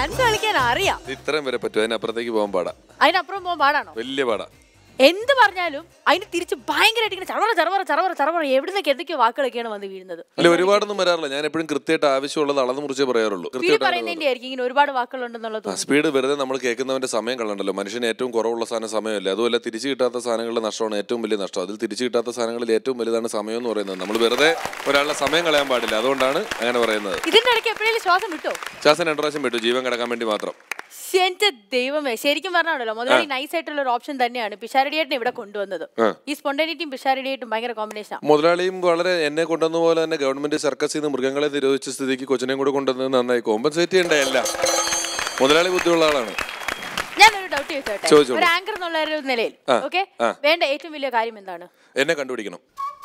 Dance കളിക്കാൻ അറിയാം ഇത്രയും വരെ പറ്റും അതിനപ്പുറത്തേക്ക് പോകാൻ പാടാ അതിനപ്പുറം പോകാൻ പാടാണോ വലിയ പാടാ എന്ത് പറഞ്ഞാലും അതിന് തിരിച്ച് ഭയങ്കരമായിട്ട് ഇങ്ങനെ ചറവറ ചറവറ ചറവറ ചറവറ എവിടുന്നൊക്കെ എന്തൊക്കെയോ വാക്കുകളൊക്കെയാണ് വന്ന് വീഴുന്നത് അല്ല ഒരുപാടൊന്നും വരാറില്ല ഞാൻ എപ്പോഴും കൃത്യമായിട്ട് ആവശ്യമുള്ളത് അളന്ന് മുറിച്ചേ പറയാറുള്ളൂ വീട് കൃത്യമായിട്ട് പറയുന്നതിന്റെ ആയിരിക്കും ഇങ്ങനെ ഒരുപാട് വാക്കുകളുണ്ടെന്നുള്ളത് സ്പീഡ് വെറുതെ നമ്മൾ കേൾക്കുന്നവന്റെ സമയം കളണ്ടല്ലോ മനുഷ്യന് ഏറ്റവും കുറവുള്ള സാധനം സമയമല്ലേ അതുമല്ല തിരിച്ചു കിട്ടാത്ത സാധനങ്ങളുടെ നഷ്ടമാണ് ഏറ്റവും വലിയ നഷ്ടം അതിൽ തിരിച്ചു കിട്ടാത്ത സാധനങ്ങളിൽ ഏറ്റവും വലുതാണ് സമയം എന്ന് പറയുന്നത് നമ്മൾ വെറുതെ ഒരാളുടെ സമയം കളയാൻ പാടില്ല അതുകൊണ്ടാണ് അങ്ങനെ പറയുന്നത് ഇതിന്റെ ഇടയ്ക്ക് എപ്പോഴേലും ശ്വാസം വിട്ടോ ശ്വാസം രണ്ടു പ്രാവശ്യം വിട്ടു ജീവൻ കിടക്കാൻ വേണ്ടി മാത്രം ശ്ശെ, എന്റെ ദൈവമേ ശരിക്കും പറഞ്ഞാണല്ലോ മുതലാളി നൈസ് ആയിട്ടുള്ള ഒരു ഓപ്ഷൻ തന്നെയാണ് പിഷാരടിയേട്ടനെ ഇവിടെ കൊണ്ടുവന്നത് ആ. ഈ സ്പോണ്ടനിറ്റിയും പിഷാരടിയായിട്ടും ഭയങ്കര കോമ്പിനേഷനാണ് മുതലാളിയും വളരെ എന്നെ കൊണ്ടുവന്ന പോലെ തന്നെ ഗവൺമെന്റ് സർക്കസിൽ നിന്ന് മൃഗങ്ങളെ നിരോധിച്ച സ്ഥിതിക്ക് കൊച്ചിനെയും കൂടെ കൊണ്ടുവന്നത് നന്നായി കോമ്പൻസേറ്റ് ചെയ്യണ്ടേ അല്ല മുതലാളി ബുദ്ധിയുള്ള ആളാണ് ഞാനൊരു ഡൗട്ട് ചോദിച്ചോട്ടെ ചോദിച്ചോളൂ. ഒരു ആങ്കർ എന്നുള്ള ഒരു നിലയിൽ ആ, ഓക്കെ ആ. വേണ്ട ഏറ്റവും വലിയ കാര്യം എന്താണ് എന്നെ കണ്ടുപിടിക്കണം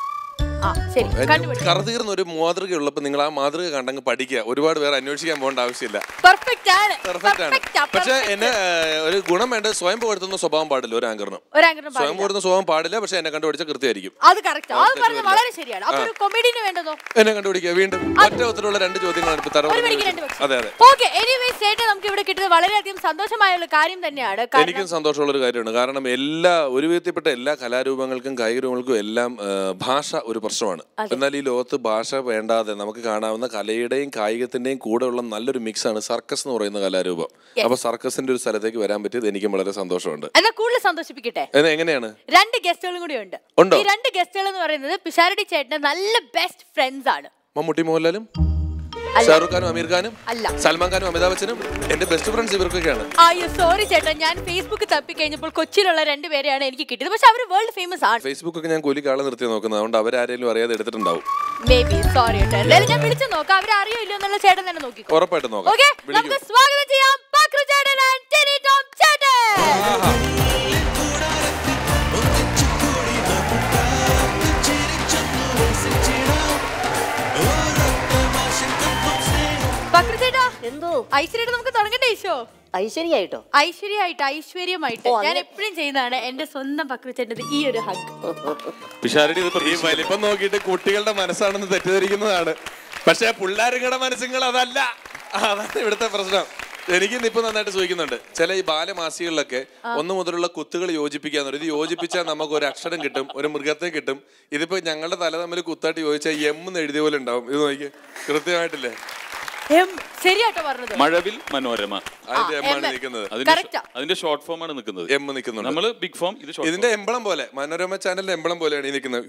ആ ശരി കണ്ടുപിടി കറുതീർന്ന ഒരു മാതൃക ഉള്ളപ്പോൾ നിങ്ങൾ ആ മാതൃക കണ്ടങ്ങ് പഠിക്കുക ഒരുപാട് പേര് അന്വേഷിക്കാൻ പോകേണ്ട ആവശ്യമില്ല പെർഫെക്റ്റ് ആണ് പെർഫെക്റ്റ് ആണ് Perfect ആ, പക്ഷെ perfect. എന്നെ ഏഹ്, ഒരു ഗുണം വേണ്ട സ്വയം പുകഴ്ത്തുന്ന സ്വഭാവം പാടില്ല ഒരു ആങ്കറിന് ഒരു ആങ്കറിന് സ്വയം പാടില്ല. പുകഴ്ത്തുന്ന സ്വഭാവം പാടില്ല പക്ഷെ എന്നെ കണ്ടുപിടിച്ച കൃത്യമായിരിക്കും അത് കറക്റ്റ് അത് പറഞ്ഞത് വളരെ ശരിയാണ് അപ്പൊ ഒരു കൊമേഡിന് വേണ്ടതോ എന്നെ കണ്ടുപിടിക്കുക വീണ്ടും ഒറ്റ ഉത്തരവുള്ള രണ്ട് ചോദ്യങ്ങളാണ് ഇപ്പൊ തറവ് ഒരു മണിക്ക് രണ്ട് പക്ഷം അതെ അതെ ഓക്കെ എനിവേസ് ചേട്ടൻ നമുക്ക് ഇവിടെ കിട്ടുന്നത് വളരെയധികം സന്തോഷമായുള്ള കാര്യം തന്നെയാണ് കാരണം എനിക്കും സന്തോഷമുള്ള ഒരു കാര്യമാണ് കാരണം എല്ലാ ഒരു വിധത്തിൽപ്പെട്ട എല്ലാ കലാരൂപങ്ങൾക്കും കായിക രൂപങ്ങൾക്കും എല്ലാം ആ, ഭാഷ ഒരു പ്രശ്നമാണ് എന്നാൽ ഈ ലോകത്ത് ഭാഷ വേണ്ടാതെ നമുക്ക് കാണാവുന്ന കലയുടെയും കായികത്തിന്റെയും കൂടെ ഉള്ള നല്ലൊരു മിക്സ് ആണ് സർക്കസ് എന്ന് പറയുന്ന കലാരൂപം അപ്പൊ സർക്കസിന്റെ ഒരു സ്ഥലത്തേക്ക് വരാൻ പറ്റിയത് എനിക്കും വളരെ സന്തോഷമുണ്ട് എന്നാ കൂടുതൽ സന്തോഷിപ്പിക്കട്ടെ ഇത് എങ്ങനെയാണ് രണ്ട് ഗസ്റ്റുകളും കൂടി ഉണ്ട് ഉണ്ടോ? ഈ രണ്ട് ഗസ്റ്റുകൾ എന്ന് പറയുന്നത് പിഷാരടി ചേട്ടന്റെ നല്ല ബെസ്റ്റ് ഫ്രണ്ട്സ് ആണ് മമ്മൂട്ടി മോഹൻലാലും ഷാറുഖ് ഖാനും അമീർ ഖാനും അല്ല സൽമാൻ ഖാനും അമിതാഭ് ബച്ചനും എന്റെ ബെസ്റ്റ് ഫ്രണ്ട്സ് ഇവർക്കൊക്കെയാണ് അയ്യോ സോറി ചേട്ടാ ഞാൻ ഫേസ്ബുക്ക് തപ്പി കഴിഞ്ഞപ്പോൾ കൊച്ചിയിലുള്ള രണ്ടുപേരെയാണ് എനിക്ക് കിട്ടിയത് പക്ഷെ അവർ വേൾഡ് ഫേമസ് ആണ് ഫേസ്ബുക്ക് ഒക്കെ ഞാൻ കൂലിക്ക് ആളെ നിർത്തി നോക്കുന്നത് അതുകൊണ്ട് അവരാരെങ്കിലും അറിയാതെ എടുത്തിട്ടുണ്ടാവും മേ ബി സോറി കേട്ടോ എന്തായാലും ഞാൻ വിളിച്ചു നോക്കാം അവർ അറിയോ ഇല്ലയോ എന്നുള്ള ചേട്ടൻ തന്നെ നോക്കിക്കോ ഉറപ്പായിട്ടും നോക്കാം ഓക്കെ വിളിക്കൂ നമുക്ക് സ്വാഗതം ചെയ്യാം പക്രു ചേട്ടൻ and ടെനി ടോം ചേട്ടൻ പക്രു ചേട്ടാ എന്തോ ഐശ്വര്യായിട്ട് നമുക്ക് തുടങ്ങണ്ടേ ഈശോ ഐശ്വര്യായിട്ടോ ഐശ്വര്യമായിട്ട് ഐശ്വര്യമായിട്ട് ഓ, ഞാൻ അങ്ങനെ. എപ്പോഴും ചെയ്യുന്നതാണ് എന്റെ സ്വന്തം പക്രു ചേട്ടന്റെ ഈ ഒരു ഹഗ് പിഷാരടി ഇത് ഈ വലിപ്പം നോക്കിയിട്ട് കുട്ടികളുടെ മനസ്സാണെന്ന് തെറ്റിദ്ധരിക്കുന്നതാണ് പക്ഷെ പിള്ളേരുകളുടെ മനസ്സുകൾ അതല്ല അതാണ് ഇവിടുത്തെ പ്രശ്നം എനിക്ക് ഇപ്പൊ നന്നായിട്ട് സൂചിക്കുന്നുണ്ട് ചില ഈ ബാലമാസികളിലൊക്കെ ഒന്ന് മുതലുള്ള കുത്തുകൾ യോജിപ്പിക്കാന്ന് പറയും. ഇത് യോജിപ്പിച്ചാൽ നമുക്ക് ഒരു അക്ഷരം കിട്ടും ഒരു മൃഗത്തെ കിട്ടും ഇതിപ്പോ ഞങ്ങളുടെ തല തമ്മിൽ കുത്തായിട്ട് യോജിച്ചാൽ എം എന്ന് എഴുതിയ പോലെ ഉണ്ടാവും ഇത് നോക്കി കൃത്യമായിട്ടില്ലേ എം ശരിയാട്ടോ പറഞ്ഞത് മഴവിൽ മനോരമ അതിന്റെ എം ആണ് M. നിൽക്കുന്നത് അതിന്റെ Correct ആ. അതിന്റെ ഷോർട്ട് ഫോം ആണ് നിൽക്കുന്നത് എം നിൽക്കുന്നുണ്ട് നമ്മള് ബിഗ് ഫോം ഇത് short ഇതിന്റെ എംബളം പോലെ മനോരമ ചാനലിന്റെ എംബളം പോലെയാണ് ഈ നിൽക്കുന്നത്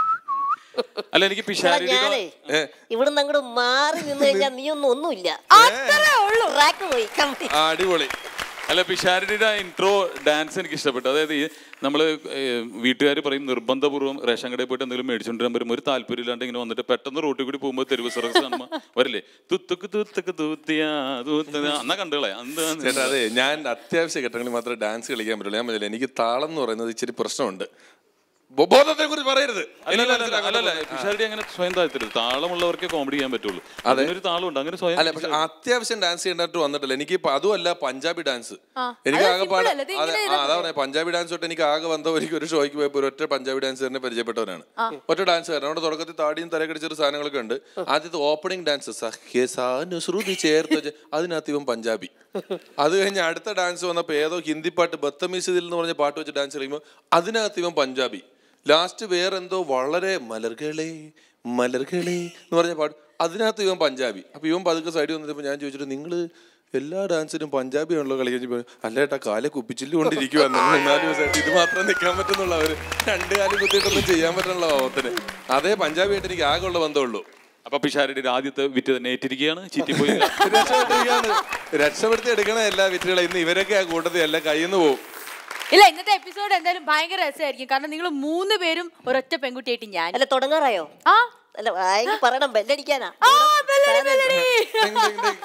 form. അല്ല എനിക്ക് എടാ, പിഷാരടി ഞാനേ ഇവിടുന്ന് അങ്ങോട്ട് മാറി നിന്ന് കഴിഞ്ഞാൽ നീ ഒന്നും ഒന്നുമില്ല അത്രേ ഉള്ളൂ ട്രാക്ക് പോയി complete. ആ, അടിപൊളി അല്ല പിഷാരടിയുടെ ഇൻട്രോ ഡാൻസ് എനിക്ക് ഇഷ്ടപ്പെട്ടു അതായത് ഈ നമ്മള് വീട്ടുകാർ പറയും നിർബന്ധപൂർവ്വം റേഷൻ കടയിൽ പോയിട്ട് എന്തെങ്കിലും മേടിച്ചോണ്ടിരാൻ വരുമ്പോൾ ഒരു താല്പര്യം ഇല്ലാണ്ട് ഇങ്ങനെ വന്നിട്ട് പെട്ടെന്ന് റോട്ടിൽ കൂടി പോകുമ്പോൾ തെരുവ് സർവീസ് കാണുമ്പോൾ വരില്ലേ തുത്തുക്ക് തുത്തക്ക് തൂത്തിയാ തൂത്തിയാ എന്നാ കണ്ടുകളെ ചേട്ടാ അതെ ഞാൻ അത്യാവശ്യ ഘട്ടങ്ങളിൽ മാത്രമേ ഡാൻസ് കളിക്കാൻ പറ്റുള്ളൂ ഞാൻ പറഞ്ഞില്ല എനിക്ക് താളം എന്ന് പറയുന്നത് ഇച്ചിരി പ്രശ്നമുണ്ട് ബോ- ബോധത്തെ കുറിച്ച് പറയരുത് എനിക്ക് മനസ്സിലാക്കാൻ അല്ലല്ല പിഷാരടി അങ്ങനെ സ്വയം താഴ്ത്തരുത് താളമുള്ളവർക്കേ കോമഡി ചെയ്യാൻ പറ്റുള്ളൂ അതിനൊരു താളമുണ്ട് അങ്ങനെ സ്വയം അല്ല പക്ഷെ അത്യാവശ്യം ഡാൻസ് ചെയ്യേണ്ടതായിട്ട് വന്നിട്ടില്ല എനിക്ക് ഇപ്പൊ അതുമല്ല പഞ്ചാബി ഡാൻസ് ആ, എനിക്ക് അത് ആകെ simple പാടെ അല്ലേ? ഇത് അതെ ഇങ്ങനെ ആ, അതാ പറഞ്ഞത് പഞ്ചാബി ഡാൻസ് തൊട്ട് എനിക്ക് ആകെ വന്ന എനിക്ക് ഒരു ഷോയ്ക്ക് പോയപ്പോൾ ഒരൊറ്റ പഞ്ചാബി ഡാൻസ് തന്നെ പരിചയപ്പെട്ടവനാണ് ഒറ്റ ഡാൻസ് കാരണം അവിടെ തുടക്കത്തിൽ താടിയും തലക്കടിച്ചൊരു സാധനങ്ങളൊക്കെ ഉണ്ട് ആദ്യത്തെ ഓപ്പണിംഗ് ഡാൻസ് ശ്രുതി ചേർത്ത് വെച്ച് അതിനകത്ത് ഇവൻ പഞ്ചാബി അത് കഴിഞ്ഞ് അടുത്ത ഡാൻസ് വന്നപ്പോൾ ഏതോ ഹിന്ദി പാട്ട് ബത്തമീസിൽ എന്ന് പറഞ്ഞ പാട്ട് വെച്ച് ഡാൻസ് കളിക്കുമ്പോൾ അതിനകത്ത് ഇവൻ പഞ്ചാബി ലാസ്റ്റ് വേറെന്തോ വളരെ മലർകളെ മലർകളെ എന്ന് പറഞ്ഞ പാട്ട് അതിനകത്ത് ഇവൻ പഞ്ചാബി അപ്പൊ ഇവൻ പതുക്കെ സൈഡിൽ വന്നപ്പോൾ ഞാൻ ചോദിച്ചിട്ട് നിങ്ങള് എല്ലാ ഡാൻസിനും പഞ്ചാബി ആണല്ലോ കളിക്കാൻ അല്ല ഏട്ടാ കാലെ കുപ്പിച്ചില്ല് കൊണ്ടിരിക്കുവാന്ന് മൂന്നാല് ദിവസമായിട്ട് ഇത് മാത്രം നിൽക്കാൻ പറ്റുന്നുള്ള അവര് രണ്ട് കാലം കുത്തിയിട്ടൊന്നും ചെയ്യാൻ പറ്റുന്നുള്ള ഭാവത്തിന് അതേ പഞ്ചാബി ആയിട്ട് എനിക്ക് ആകെ ഉള്ള ബന്ധമുള്ളൂ അപ്പൊ പിഷാരടിയുടെ ആദ്യത്തെ വിറ്റ് തന്നെ ഏറ്റിരിക്കുകയാണ് ചീറ്റിപ്പോയി രക്ഷപ്പെട്ടിരിക്കുകയാണ് രക്ഷപ്പെടുത്തി എടുക്കണ എല്ലാ വിറ്റുകളെ ഇന്ന് ഇവരൊക്കെ ആ കൂട്ടത്തിൽ എല്ലാം കയ്യിൽ നിന്ന് പോകും ഇല്ല ഇന്നത്തെ എപ്പിസോഡ് എന്തായാലും ഭയങ്കര രസമായിരിക്കും കാരണം നിങ്ങൾ മൂന്ന് പേരും ഒരൊറ്റ പെൺകുട്ടിയായിട്ട് ഞാൻ അല്ല തുടങ്ങാറായോ ആ അല്ല ആയെങ്കിൽ പറയണം ബെല്ലടിക്കാനാ ആ, ബെല്ലടി, ബെല്ലടി. ഡിങ് ഡിങ് ഡിങ്.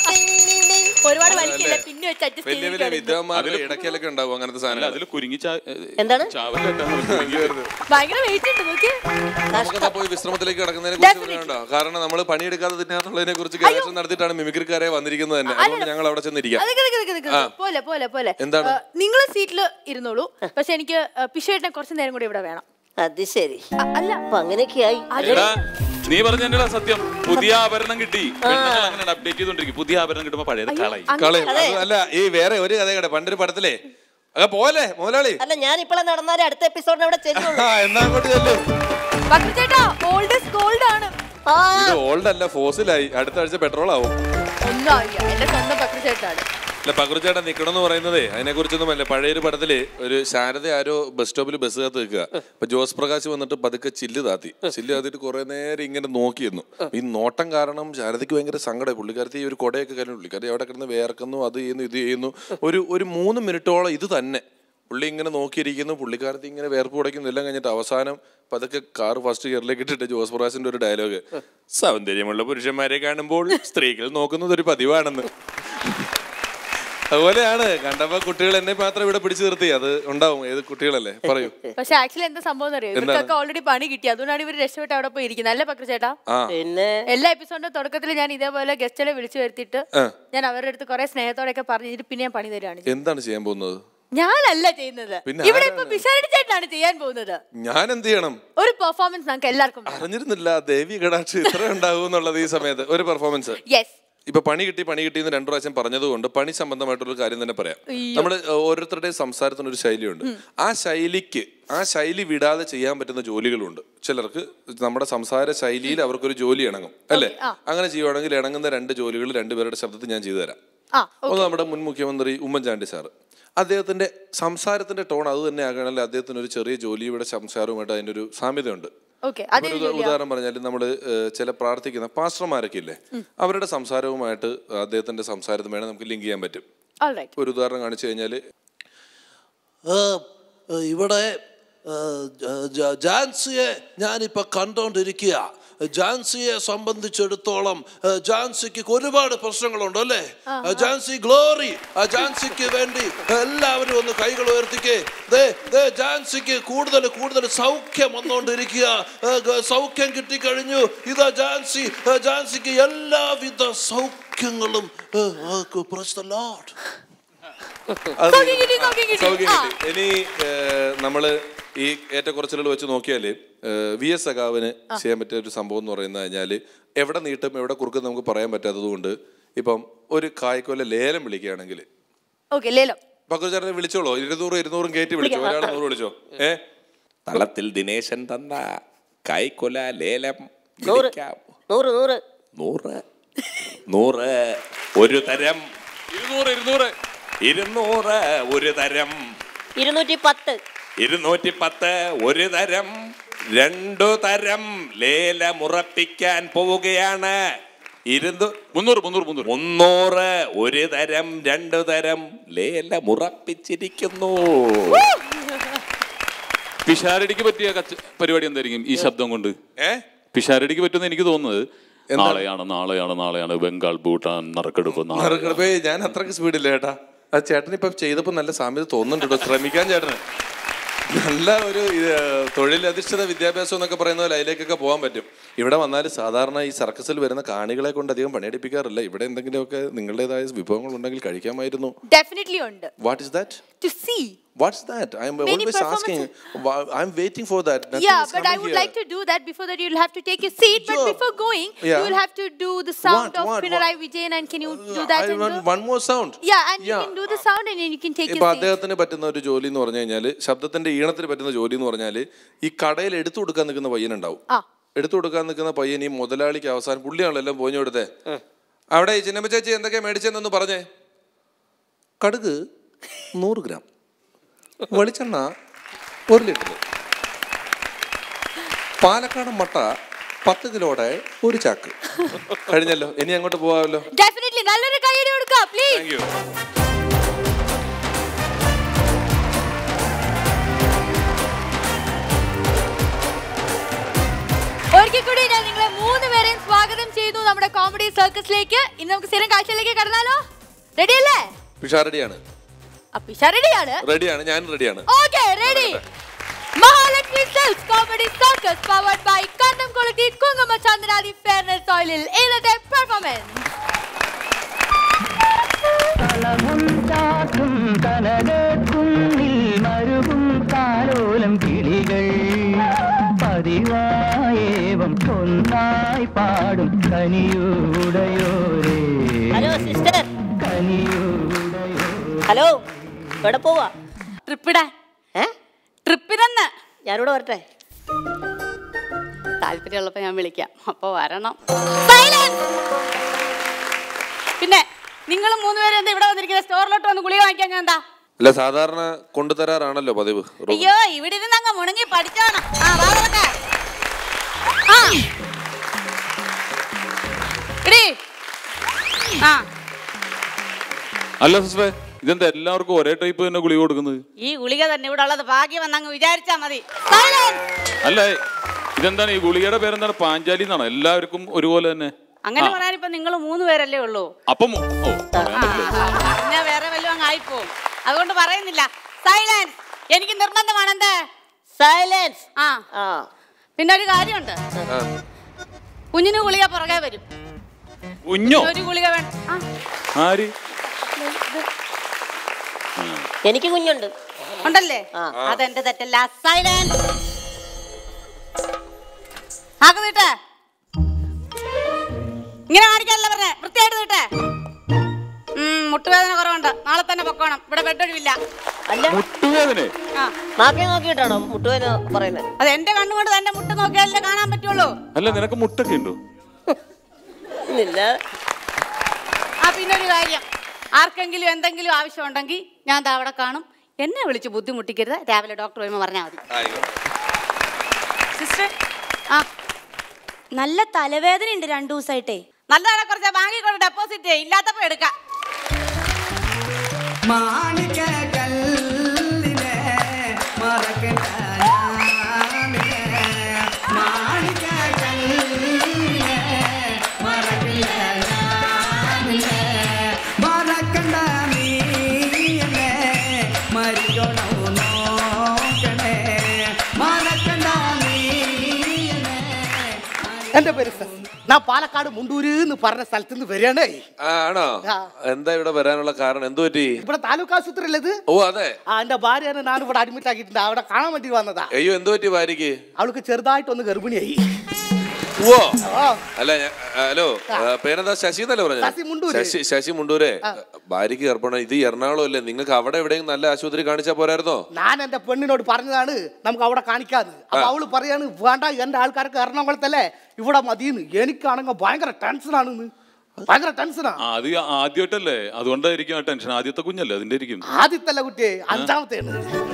ഒരുപാട് വലിക്കില്ല പിന്നെ വെച്ച് അഡ്ജസ്റ്റ് വലിയ വലിയ വിദ്വാന്മാരുടെ ഇടയ്ക്കലൊക്കെ ഉണ്ടാവും അങ്ങനത്തെ അല്ല സാധനങ്ങൾ അതിൽ കുരുങ്ങി ചാ- എന്താണ്? ചാവല്ലേട്ടാ ഭയങ്കര വെയിറ്റ് ഉണ്ട് നോക്കി നമുക്കെന്നാ പോയി വിശ്രമത്തിലേക്ക് കിടക്കുന്നതിനെ കുറിച്ച് പറയാനുണ്ടോ കാരണം നമ്മൾ പണിയെടുക്കാതെ തിന്നാന്നുള്ളതിനെ കുറിച്ച് ഗവേഷണം നടത്തിയിട്ടാണ് മിമിക്രിക്കാരെ വന്നിരിക്കുന്നത് തന്നെ അതുകൊണ്ട് ഞങ്ങൾ അവിടെ ചെന്നിരിക്കാം അതൊക്കെ നിക്ക് നിക്ക് നിക്ക് നിക്ക്. പോലെ പോലെ പോലെ എന്താണ്? നിങ്ങൾ സീറ്റിൽ ഇരുന്നോളൂ പക്ഷെ എനിക്ക് പിഷേട്ടിനെ കുറച്ച് നേരം കൂടി ഇവിടെ വേണം അത് ശരി അ- അല്ല അപ്പൊ അങ്ങനെയൊക്കെയായി എടാ നീ പറഞ്ഞ തന്നെയാ സത്യം പുതിയ ആഭരണം കിട്ടി പെണ്ണുങ്ങൾ അങ്ങനെ അപ്ഡേറ്റ് ചെയ്തോണ്ടിരിക്കും പുതിയ ആഭരണം കിട്ടുമ്പോ പഴയത് കളയും കളയും അത് അല്ല ഈ വേറെ ഒരു കഥ കേട്ടെ പണ്ടൊരു പടത്തിലേ അതെ പോലെ മുതലാളി അല്ല ഞാൻ ഇപ്പോഴെ നടന്നാലേ അടുത്ത എപ്പിസോഡിന് അവിടെ ചെല്ലുള്ളൂ ആ എന്നാ അങ്ങോട്ട് ചെല്ലു ബക്രു ചേട്ടാ ഓൾഡ് ഇസ് ഗോൾഡ് ആണ് ആ ഇത് ഓൾഡ് അല്ല ഫോസിലായി അടുത്ത ആഴ്ച പെട്രോൾ ആവും ഒന്നും അറിയാം എന്റെ സ്വന്തം ബക്രു ചേട്ടാണ് അല്ല പകർച്ചേട്ടൻ നിക്കണം എന്ന് പറയുന്നതേ അതിനെ കുറിച്ചൊന്നും അല്ല പഴയൊരു പടത്തില് ഒരു ശാരദ ആരോ ബസ് സ്റ്റോപ്പിൽ ബസ് കാത്ത് നിൽക്കുക അപ്പൊ ജോസ് പ്രകാശ് വന്നിട്ട് പതുക്കെ ചില്ല് താത്തി ചില്ല് താത്തിട്ട് കുറെ നേരം ഇങ്ങനെ നോക്കിയിരുന്നു ഈ നോട്ടം കാരണം ശാരദയ്ക്ക് ഭയങ്കര സങ്കടം പുള്ളിക്കാരത്തി ഈ ഒരു കൊടയൊക്കെ കാര്യം പുള്ളിക്കാരി അവിടെ കിടന്ന് വേർക്കുന്നു അത് ചെയ്യുന്നു ഇത് ചെയ്യുന്നു ഒരു ഒരു മൂന്ന് മിനിറ്റോളം ഇത് തന്നെ പുള്ളി ഇങ്ങനെ നോക്കിയിരിക്കുന്നു പുള്ളിക്കാരത്തി ഇങ്ങനെ വേർപ്പ് ഉടയ്ക്കുന്നു എല്ലാം കഴിഞ്ഞിട്ട് അവസാനം പതുക്കെ കാർ ഫസ്റ്റ് ഗിയറിലേക്ക് ഇട്ടിട്ട് ജോസ് പ്രകാശിന്റെ ഒരു ഡയലോഗ് സൗന്ദര്യമുള്ള പുരുഷന്മാരെ കാണുമ്പോൾ സ്ത്രീകൾ നോക്കുന്നത് ഒരു പതിവാണെന്ന് അതുപോലെയാണ് കണ്ടപ്പോ കുട്ടികൾ എന്നെ മാത്രം ഇവിടെ പിടിച്ചു നിർത്തി അത് ഉണ്ടാവും ഏത് കുട്ടികളല്ലേ പറയൂ പക്ഷെ ആക്ച്വലി എന്താ സംഭവം അറിയോ ഇവർക്കൊക്കെ ഓൾറെഡി പണി കിട്ടി അതുകൊണ്ടാണ് ഇവർ രക്ഷപ്പെട്ട് അവിടെ പോയി ഇരിക്കുന്നത് അല്ലേ ബക്രു ചേട്ടാ ആ പിന്നെ എല്ലാ എപ്പിസോഡിന്റെ തുടക്കത്തിൽ ഞാൻ ഇതേപോലെ ഗസ്റ്റിനെ വിളിച്ചു വരുത്തിയിട്ട് ആ. ഞാൻ അവരുടെ അടുത്ത് കുറെ സ്നേഹത്തോടെയൊക്കെ പറഞ്ഞിട്ട് പിന്നെ ഞാൻ പണി തരാണ് എന്താണ് ചെയ്യാൻ പോകുന്നത് ഞാനല്ല ചെയ്യുന്നത് പിന്നെ ഇവിടെ ഇപ്പൊ പിഷാരടി ചേട്ടനാണ് ചെയ്യാൻ പോകുന്നത് ഞാൻ എന്ത് ചെയ്യണം ഒരു പെർഫോമൻസ് നമുക്ക് എല്ലാവർക്കും അറിഞ്ഞിരുന്നില്ല ദേവി കടാക്ഷി ഇത്ര ഉണ്ടാവും എന്നുള്ളത് ഈ സമയത്ത് ഒരു പെർഫോമൻസ് യെസ് ഇപ്പൊ പണി കിട്ടി പണി കിട്ടി എന്ന് രണ്ടു പ്രാവശ്യം പറഞ്ഞതുകൊണ്ട് പണി സംബന്ധമായിട്ടുള്ള കാര്യം തന്നെ പറയാം നമ്മൾ ഓരോരുത്തരുടെയും സംസാരത്തിന് ഒരു ശൈലിയുണ്ട് ആ ശൈലിക്ക് ആ ശൈലി വിടാതെ ചെയ്യാൻ പറ്റുന്ന ജോലികളുണ്ട് ചിലർക്ക് നമ്മുടെ സംസാര ശൈലിയിൽ അവർക്കൊരു ജോലി ഇണങ്ങും അല്ലേ അങ്ങനെ ചെയ്യുവാണെങ്കിൽ ഇണങ്ങുന്ന രണ്ട് ജോലികൾ രണ്ടുപേരുടെ ശബ്ദത്തിൽ ഞാൻ ചെയ്തു തരാം ആ ഒന്ന് നമ്മുടെ മുൻ മുഖ്യമന്ത്രി ഉമ്മൻചാണ്ടി സാറ് അദ്ദേഹത്തിന്റെ സംസാരത്തിന്റെ ടോൺ അത് തന്നെ ആകണമെങ്കിൽ അദ്ദേഹത്തിന് ഒരു ചെറിയ ജോലിയുടെ സംസാരവുമായിട്ട് അതിന്റെ ഒരു സാമ്യതയുണ്ട് ഓക്കെ ഇപ്പൊ ഒരു ഉദാ- ഉദാഹരണം പറഞ്ഞാൽ നമ്മൾ ചില പ്രാർത്ഥിക്കുന്ന പാസ്റ്റർമാരൊക്കെ ഇല്ലേ അവരുടെ സംസാരവുമായിട്ട് അദ്ദേഹത്തിന്റെ സംസാരത്തിന് വേണം നമുക്ക് ലിങ്ക് ചെയ്യാൻ പറ്റും ഓൾറൈറ്റ് ഒരു ഉദാഹരണം കാണിച്ചു കഴിഞ്ഞാൽ ആ, ആ, ഇവിടെ ആ, ജ- ജ- ജാൻസിയെ ഞാനിപ്പോൾ കണ്ടോണ്ടിരിക്കുക ജാൻസിയെ സംബന്ധിച്ചിടത്തോളം ആ, ജാൻസിക്ക് ഒരുപാട് പ്രശ്നങ്ങളുണ്ട് അല്ലേ ആ, ജാൻസി ഗ്ലോറി ആ ജാൻസിക്ക് വേണ്ടി എല്ലാവരും ഒന്ന് കൈകൾ ഉയർത്തിക്കേ ദേ ദേ ജാൻസിക്ക് കൂടുതൽ കൂടുതൽ സൗഖ്യം വന്നുകൊണ്ടിരിക്കുക ആ, ഗ- സൗഖ്യം കിട്ടിക്കഴിഞ്ഞു ഇതാ ജാൻസി ആ, ജാൻസിക്ക് എല്ലാവിധ സൗഖ്യങ്ങളും ആ, ആ, praise the Lord. അത് സൗഖ്യം കിട്ടി, സൗഖ്യം കിട്ടി. സൗഖ്യം ആ. കിട്ടി. ഇനി ഏഹ്, നമ്മള് ഈ ഏറ്റക്കുറച്ചിലുകൾ വെച്ച് നോക്കിയാല് ഏഹ്, വി എസ് സഖാവിന് ചെയ്യാൻ പറ്റിയ ഒരു സംഭവം എന്ന് പറയുന്നത് കഴിഞ്ഞാല് എവിടെ നീട്ടും എവിടെ കുറുക്കും നമുക്ക് പറയാൻ പറ്റാത്തത് കൊണ്ട് ഇപ്പം ഒരു കായ്ക്കൊല ലേലം വിളിക്കുകയാണെങ്കിൽ ഓക്കെ ലേലം പക്വചാരനെ വിളിച്ചോളൂ ഇരുന്നൂറ് ഇരുന്നൂറും കയറ്റി വിളിച്ചോ ഒരാൾ നൂറ് വിളിച്ചോ ഏ തളത്തിൽ ദിനേശൻ തന്ന കായ്ക്കൊല ലേലം നൂറ് വിളിക്കാം. നൂറ് നൂറ് നൂറ് നൂറ് ഒരു തരം ഇരുന്നൂറ് ഇരുന്നൂറ് ഇരുന്നൂറ് ഒരു തരം ഇരുന്നൂറ്റി പത്ത് ഇരുന്നൂറ്റി പത്ത് ഒരു തരം രണ്ടു തരം ലേലമുറപ്പിക്കാൻ പോവുകയാണ് ഇരുന്നു മുന്നൂറ് മുന്നൂറ് മുന്നൂറ് മുന്നൂറ് ഒരു തരം രണ്ടു തരം ലേലമുറപ്പിച്ചിരിക്കുന്നു പിഷാരടിക്ക് പറ്റിയ കച്ച പരിപാടി എന്തായിരിക്കും ഈ ശബ്ദം കൊണ്ട് ഏ പിഷാരടിക്ക് പറ്റുന്ന എനിക്ക് തോന്നുന്നത് നാളെയാണ് നാളെയാണ് നാളെയാണ് ബംഗാൾ ഭൂട്ടാൻ നറുക്കെടുപ്പ് നാളെ നറുക്കെടുപ്പേ ഞാൻ അത്രക്ക് സ്പീഡില്ല ചേട്ടാ ആ ചേട്ടൻ ഇപ്പൊ ചെയ്തപ്പോ നല്ല സാമ്യത തോന്നുന്നുണ്ട് കേട്ടോ ശ്രമിക്കാൻ ചേട്ടന് നല്ല ഒരു ഇത്, തൊഴിലധിഷ്ഠിത വിദ്യാഭ്യാസം എന്നൊക്കെ പറയുന്ന പോലെ അതിലേക്കൊക്കെ പോകാൻ പറ്റും ഇവിടെ വന്നാൽ സാധാരണ ഈ സർക്കസിൽ വരുന്ന കാണികളെ കൊണ്ട് അധികം പണിയെടുപ്പിക്കാറില്ല ഇവിടെ എന്തെങ്കിലുമൊക്കെ നിങ്ങളുടേതായ വിഭവങ്ങൾ ഉണ്ടെങ്കിൽ കഴിക്കാമായിരുന്നു ഡെഫിനറ്റ്ലി ഉണ്ട് what is that to see what's that I'm always asking I'm waiting for that Yeah, but I would like to do that. Before that, you'll have to take your seat. But Sure. before going, Yeah. you will have to do the sound What, of what, Pinarayi Vijayan. And can you do that? I and want do- one more sound. Yeah, and you Yeah. can do the sound and then you can take ഇപ്പൊ your seat. അദ്ദേഹത്തിന് പറ്റുന്ന ഒരു ജോലി എന്ന് പറഞ്ഞു കഴിഞ്ഞാല് ശബ്ദത്തിന്റെ ഈണത്തിന് പറ്റുന്ന ജോലി എന്ന് പറഞ്ഞാല് ഈ കടയിൽ എടുത്തു കൊടുക്കാൻ നിൽക്കുന്ന പയ്യനുണ്ടാവും ആ. എടുത്തു കൊടുക്കാൻ നിൽക്കുന്ന പയ്യൻ ഈ മുതലാളിക്ക് അവസാനം പുള്ളിയാണല്ലോ എല്ലാം പോഞ്ഞു കൊടുത്തേ അവിടെ ഈ ചിന്നമ്മ ചേച്ചി എന്തൊക്കെയാ മേടിച്ചെന്നൊന്ന് പറഞ്ഞേ കടുക് നൂറ് ഗ്രാം വെളിച്ചെണ്ണ ഒരു ലിറ്റർ പാലക്കാടൻ മട്ട പത്ത് കിലോയുടെ ഒരു ചാക്ക് കഴിഞ്ഞല്ലോ ഇനി അങ്ങോട്ട് പോവാമല്ലോ Definitely. നല്ലൊരു കൈയടി കൊടുക്കുക പ്ലീസ് താങ്ക് യു ഒരിക്കൽ കൂടി ഞാൻ നിങ്ങളെ മൂന്ന് പേരെയും സ്വാഗതം ചെയ്യുന്നു നമ്മുടെ കോമഡി സർക്കസിലേക്ക് ഇന്ന് നമുക്ക് സ്ഥിരം കാഴ്ചയിലേക്ക് കടന്നാലോ റെഡി അല്ലേ പിഷാരടിയാണ് അപ്പിഷ റെഡിയാണ് റെഡിയാണ് ഞാൻ റെഡിയാണ് okay ready Mahalakshmi Silks comedy circus powered by Kandamkulathy Kumkuma Chandradi fairness ഓയിലിൽ ഇന്നത്തെ പെർഫോമൻസ് കളമുണ്ടാക്കും കനകക്കുന്നിൽ മരുകും കാലോലം കിളികൾ പതിവായേവം ഒന്നാ കനിയൂടയോരേ ഹലോ സിസ്റ്റർ കനിയൂടയോ ഹലോ എവിടെ പോവാ ട്രിപ്പിടാൻ ഏ ട്രിപ്പിനെന്ന് ഞാനിവിടെ വരട്ടെ താല്പര്യമുള്ളപ്പോ ഞാൻ വിളിക്കാം അപ്പൊ വരണം Silence! പിന്നെ നിങ്ങൾ മൂന്നുപേരും എന്താ ഇവിടെ വന്നിരിക്കുന്നത് സ്റ്റോറിലോട്ട് വന്ന് ഗുളിക വാങ്ങിക്കാൻ ഞാൻ എന്താ അല്ല സാധാരണ കൊണ്ടുതരാറാണല്ലോ പതിവ് റൂമിൽ. അയ്യോ ഇവിടെ ഇരുന്ന് അങ്ങ് മുണങ്ങി പഠിച്ചാണ് ആ വാ തുറക്ക്. ആ എടീ. ആ അല്ല സിസ്റ്ററെ ഇതെന്താ എല്ലാവർക്കും ഒരേ ടൈപ്പ് തന്നെ ഗുളിക കൊടുക്കുന്നത് ഈ ഗുളിക തന്നെ ഇവിടെ ഉള്ളത് ഭാഗ്യം എന്നങ്ങ് വിചാരിച്ചാ മതി Silence! അല്ല ഇതെന്താണ് ഈ ഗുളികയുടെ പേരെന്താണ് പാഞ്ചാലി എന്നാണോ എല്ലാവർക്കും ഒരുപോലെ തന്നെ അങ്ങനെ പറയാൻ ഇപ്പൊ നിങ്ങൾ മൂന്ന് പേരല്ലേ ഉള്ളൂ അപ്പം ഓ പറയാൻ ആ, പറ്റില്ല പറഞ്ഞാ വേറെ വല്ലതും അങ്ങ് ആയിപ്പോവും അതുകൊണ്ട് പറയുന്നില്ല സൈലൻസ് എനിക്ക് നിർബന്ധമാണ് എന്ത് സൈലൻസ് ആ ആ പിന്നെ ഒരു കാര്യമുണ്ട് ആ. കുഞ്ഞിന് ഗുളിക പുറകെ വരും കുഞ്ഞോ ഒരു ഗുളിക വേണം ആ, ആര് എനിക്ക് കുഞ്ഞുണ്ട് ഉണ്ടല്ലേ ആ. അതെന്റെ തെറ്റല്ല സൈലൻസ് ആക്ക് നീട്ടെ ഇങ്ങനെ കാണിക്കാനല്ല പറഞ്ഞേ വൃത്തിയായിട്ട് നീട്ടെ ഉം, മുട്ടുവേദന കുറവുണ്ട് നാളെ തന്നെ പൊക്കോണം ഇവിടെ ബെഡ് ഒഴിവില്ല അല്ല മുട്ടുവേദന ആ നാക്കെ നോക്കിയിട്ടാണോ മുട്ടുവേന പറയുന്നത് അത് എന്റെ കണ്ണുകൊണ്ട് തന്നെ മുട്ട നോക്കിയാലേ കാണാൻ പറ്റുള്ളൂ അല്ല നിനക്ക് മുട്ടൊക്കെ ഉണ്ടോ ഇല്ല ആ പിന്നെ ഒരു കാര്യം ആർക്കെങ്കിലും എന്തെങ്കിലും ആവശ്യമുണ്ടെങ്കിൽ ഞാൻ ദാ അവിടെ കാണും എന്നെ വിളിച്ച് ബുദ്ധിമുട്ടിക്കരുത് രാവിലെ ഡോക്ടർ വരുമ്പോൾ പറഞ്ഞാൽ മതി ആയിക്കോട്ടെ. സിസ്റ്റർ ആ നല്ല തലവേദന ഉണ്ട് രണ്ടു ദിവസമായിട്ടേ നല്ലതാണെ കുറച്ച് ബാങ്കിൽ കൊണ്ട് ഡെപ്പോസിറ്റ് ഇല്ലാത്തപ്പോ എടുക്കാം മാണിക്ക കല്ലിലെ മറക്കണ്ട ഞാനിലെ. മാണിക്ക കല്ലിലെ മറക്കണ്ട ഞാനിലെ. മറക്കണ്ട നീയല്ലേ മരിക്കണോ നോക്കണേ മറക്കണ്ട നീയല്ലേ എന്റെ പേര് സസ്. ഞാൻ പാലക്കാട് മുണ്ടൂര് എന്ന് പറഞ്ഞ സ്ഥലത്ത് നിന്ന് വരികയാണേ ആ, ആണോ ആ. എന്താ ഇവിടെ വരാനുള്ള കാരണം എന്തു പറ്റി ഇവിടെ താലൂക്ക് ആശുപത്രി അല്ലത് ഓ അതെ ആ എന്റെ ഭാര്യനെ ഞാൻ ഇവിടെ അഡ്മിറ്റ് ആക്കിയിട്ടുണ്ട് അവിടെ കാണാൻ വേണ്ടി വന്നതാ അയ്യോ എന്തു പറ്റി ഭാര്യക്ക് അവൾക്ക് ചെറുതായിട്ടൊന്ന് ഗർഭിണിയായി ഓ ആ അല്ല ഞാൻ- ഹലോ ആ, പേരെന്താ ശശി എന്നല്ലേ ശശി പറഞ്ഞത് മുണ്ടൂര്. ശശി ശശി മുണ്ടൂരെ ഭാര്യക്ക് ഗർഭണം ഇത് എറണാകുളം അല്ലേ നിങ്ങൾക്ക് അവിടെ എവിടെയും നല്ല ആശുപത്രി കാണിച്ചാ പോരായിരുന്നോ ഞാൻ എന്റെ പെണ്ണിനോട് പറഞ്ഞതാണ് നമുക്ക് അവിടെ കാണിക്കാന്ന് അപ്പൊ അവള് പറയാണ് വേണ്ട എന്റെ ആൾക്കാർക്ക് എറണാകുളത്തല്ലേ ഇവിടെ മതിയെന്ന് എനിക്കാണെങ്കിൽ ഭയങ്കര ടെൻഷനാണെന്ന് ഭയങ്കര ടെൻഷനാ ആ, അത് ആദ്യമായിട്ടല്ലേ അതുകൊണ്ടായിരിക്കും ആ ടെൻഷൻ ആദ്യത്തെ കുഞ്ഞല്ലേ അതിന്റെ ആയിരിക്കും ആദ്യത്തല്ല കുട്ടിയെ അഞ്ചാമത്തെയാണ്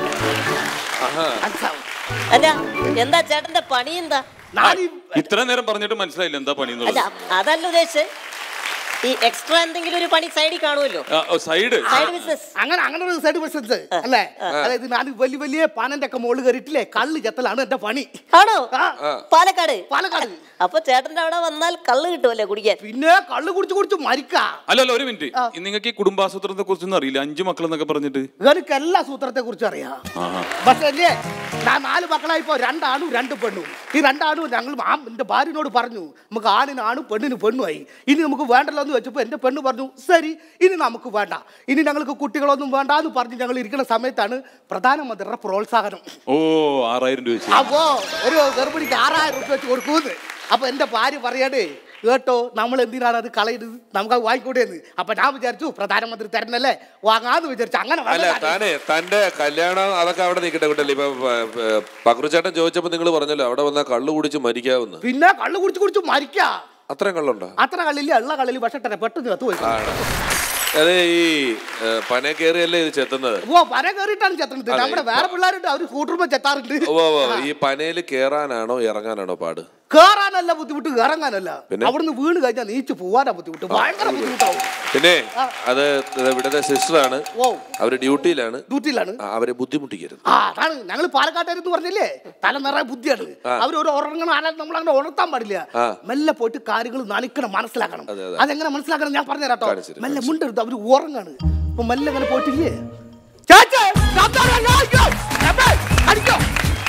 ആഹാ അഞ്ചാമത്തെ അല്ല എന്താ ചേട്ടന്റെ പണി എന്താ ഞാൻ ഈ ഇത്ര നേരം പറഞ്ഞിട്ട് മനസ്സിലായില്ല എന്താ പണി അല്ല അതല്ല ഉദ്ദേശിച്ചത് ഈ എക്സ്ട്രാ എന്തെങ്കിലും ഒരു പണി സൈഡിൽ കാണുമല്ലോ സൈഡ് സൈഡ് ബിസിനസ് അങ്ങനെ അങ്ങനെ ഒരു സൈഡ് ബിസിനസ് അല്ലേ അതായത് ഞാൻ വലിയ വലിയ പാനന്റെ ഒക്കെ മുകളിൽ കയറിയിട്ടില്ലേ കള്ള് ചെത്തലാണ് എന്റെ പണി ആണോ ആ. പാലക്കാട് പാലക്കാട് അപ്പൊ ചേട്ടന്റെ അവിടെ വന്നാൽ കള്ള് കിട്ടുമല്ലേ കുടിക്കാൻ പിന്നെ കള്ള് കുടിച്ച് കുടിച്ച് മരിക്കാ അല്ലല്ല ഒരു മിനിറ്റ് നിങ്ങൾക്ക് ഈ കുടുംബാസൂത്രത്തെ കുറിച്ചൊന്നും അറിയില്ല അഞ്ചു മക്കൾ എന്നൊക്കെ പറഞ്ഞിട്ട് എനിക്ക് എല്ലാ സൂത്രത്തെ കുറിച്ച് അറിയാം ആഹാ. പക്ഷേ അല്ലേ ഞാൻ നാല് മക്കളായിപ്പോ രണ്ടാണും രണ്ട് പെണ്ണും ഈ രണ്ടാണും ഞങ്ങൾ ആ എന്റെ ഭാര്യനോട് പറഞ്ഞു നമുക്ക് ആണിന് ആണും പെണ്ണിന് പെണ്ണുമായി ഇനി നമുക്ക് വേണ്ടല്ലോ എന്ന് വെച്ചപ്പോൾ എന്റെ പെണ്ണ് പറഞ്ഞു ശരി ഇനി നമുക്ക് വേണ്ട ഇനി ഞങ്ങൾക്ക് കുട്ടികളൊന്നും വേണ്ട എന്ന് പറഞ്ഞ് ഞങ്ങൾ ഇരിക്കുന്ന സമയത്താണ് പ്രധാനമന്ത്രിയുടെ പ്രോത്സാഹനം ഓ ആറായിരം രൂപ വെച്ച് അപ്പോ ഒരു ഗർഭിണിക്ക് ആറായിരം റുപ്യ വെച്ച് കൊടുക്കൂന്ന് അപ്പൊ എന്റെ ഭാര്യ പറയാടേ കേട്ടോ നമ്മൾ എന്തിനാണ് അത് കളയുന്നത് നമുക്ക് അത് വാങ്ങിക്കൂടെന്ന് അപ്പൊ ഞാൻ വിചാരിച്ചു പ്രധാനമന്ത്രി തരണല്ലേ വാങ്ങാന്ന് വിചാരിച്ചു അങ്ങനെ അല്ല വന്നതാണ്. താനേ തന്റെ കല്യാണം അതൊക്കെ അവിടെ നിൽക്കട്ടെ കുട്ടല്ലേ ഇപ്പൊ പക്രുചേട്ടൻ ചോദിച്ചപ്പോ നിങ്ങൾ പറഞ്ഞല്ലോ അവിടെ വന്നാൽ കള്ളു കുടിച്ച് മരിക്കാവുന്ന് പിന്നെ കള്ളു കുടിച്ച് കുടിച്ച് മരിക്കാ അത്രയും കള്ളുണ്ടോ അത്ര കള്ളില്ല ഉള്ള കള്ളിൽ പക്ഷെ പെട്ടെന്ന് കത്ത് പോയി ആണ് അതെ ഈ ഏ, പന കയറിയല്ലേ ഇത് ചെത്തുന്നത് ഓ പന കയറിയിട്ടാണ് ചെത്തണത് നമ്മുടെ വേറെ പിള്ളേരുണ്ട് അവര് സ്കൂട്ടറുമ്പോ ചെത്താറുണ്ട് ഓ ഓ ഈ പനയിൽ കേറാനാണോ ഇറങ്ങാനാണോ പാട് കേറാനല്ല ബുദ്ധിമുട്ട് ഇറങ്ങാനല്ല പിന്നെ? അവിടുന്ന് വീണ് കഴിഞ്ഞാൽ നീച്ച് പോവാനാ ബുദ്ധിമുട്ട് ഭയങ്കര ബുദ്ധിമുട്ടാവും പിന്നെ അത് ഇവിടുത്തെ സിസ്റ്ററാണ് ഓ അവര് ഡ്യൂട്ടിയിലാണ് ഡ്യൂട്ടിയിലാണ് ആ, അവരെ ബുദ്ധിമുട്ടിക്കരുത് ആ അതാണ് ഞങ്ങൾ പാലക്കാട്ടുകാരെന്ന് പറഞ്ഞില്ലേ തല നിറയെ ബുദ്ധിയാണ് അവർ ഒരു ഉറങ്ങണ ആളെ നമ്മൾ അങ്ങനെ ഉണർത്താൻ പാടില്ല ആ. മെല്ലെ പോയിട്ട് കാര്യങ്ങൾ നനയ്ക്കണം മനസ്സിലാക്കണം അതെ, അതെ. അതെങ്ങനെ മനസ്സിലാക്കണം ഞാൻ പറഞ്ഞുതരാട്ടോ കാണിച്ചു തരാം, മെല്ലെ മുണ്ടെടുത്ത് അവര് ഉറങ്ങാണ് അപ്പൊ മെല്ലെ അങ്ങനെ പോയിട്ടില്ലേ ചേച്ചി, ദംദാണ്, അയ്യോ, എമ്മേ, അടിക്കോ.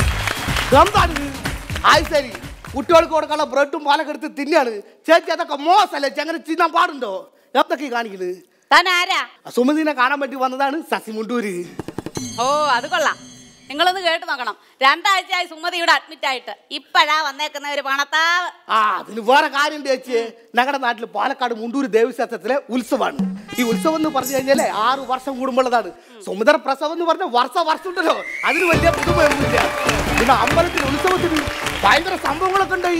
ദംദാണ്. ആയി ശരി കുട്ടികൾക്ക് കൊടുക്കാനുള്ള ബ്രെഡും പാലൊക്കെ എടുത്ത് തിന്നാണ് ചേച്ചി അതൊക്കെ മോശമല്ലേ ചേച്ചി അങ്ങനെ തിന്നാൻ പാടുണ്ടോ എന്തൊക്കെ കാണിക്കുന്നത് താൻ ആരാ സുമതിനെ കാണാൻ വേണ്ടി വന്നതാണ് ശശി മുണ്ടൂര് ഓ അത് കൊള്ളാം നിങ്ങളൊന്ന് കേട്ട് നോക്കണം രണ്ടാഴ്ചയായി സുമതി ഇവിടെ അഡ്മിറ്റ് ആയിട്ട് ഇപ്പഴാ വന്നേക്കുന്ന ഒരു പണത്താവ് ആ അതിന് വേറെ കാര്യം ചേച്ചിയെ ഞങ്ങളുടെ നാട്ടിൽ പാലക്കാട് മുണ്ടൂര് ദേവീക്ഷേത്രത്തിലെ ഉത്സവമാണ് ഈ ഉത്സവം എന്ന് പറഞ്ഞു കഴിഞ്ഞാലേ ആറ് വർഷം കൂടുമ്പോഴതാണ് സുമുദ്ര പ്രസവം എന്ന് പറഞ്ഞ വർഷ വർഷം ഉണ്ടല്ലോ അതിന് വലിയ പുതുമയൊന്നുമില്ല പിന്നെ അമ്പലത്തിൽ ഉത്സവത്തിന് ഭയങ്കര സംഭവങ്ങളൊക്കെ ഉണ്ടായി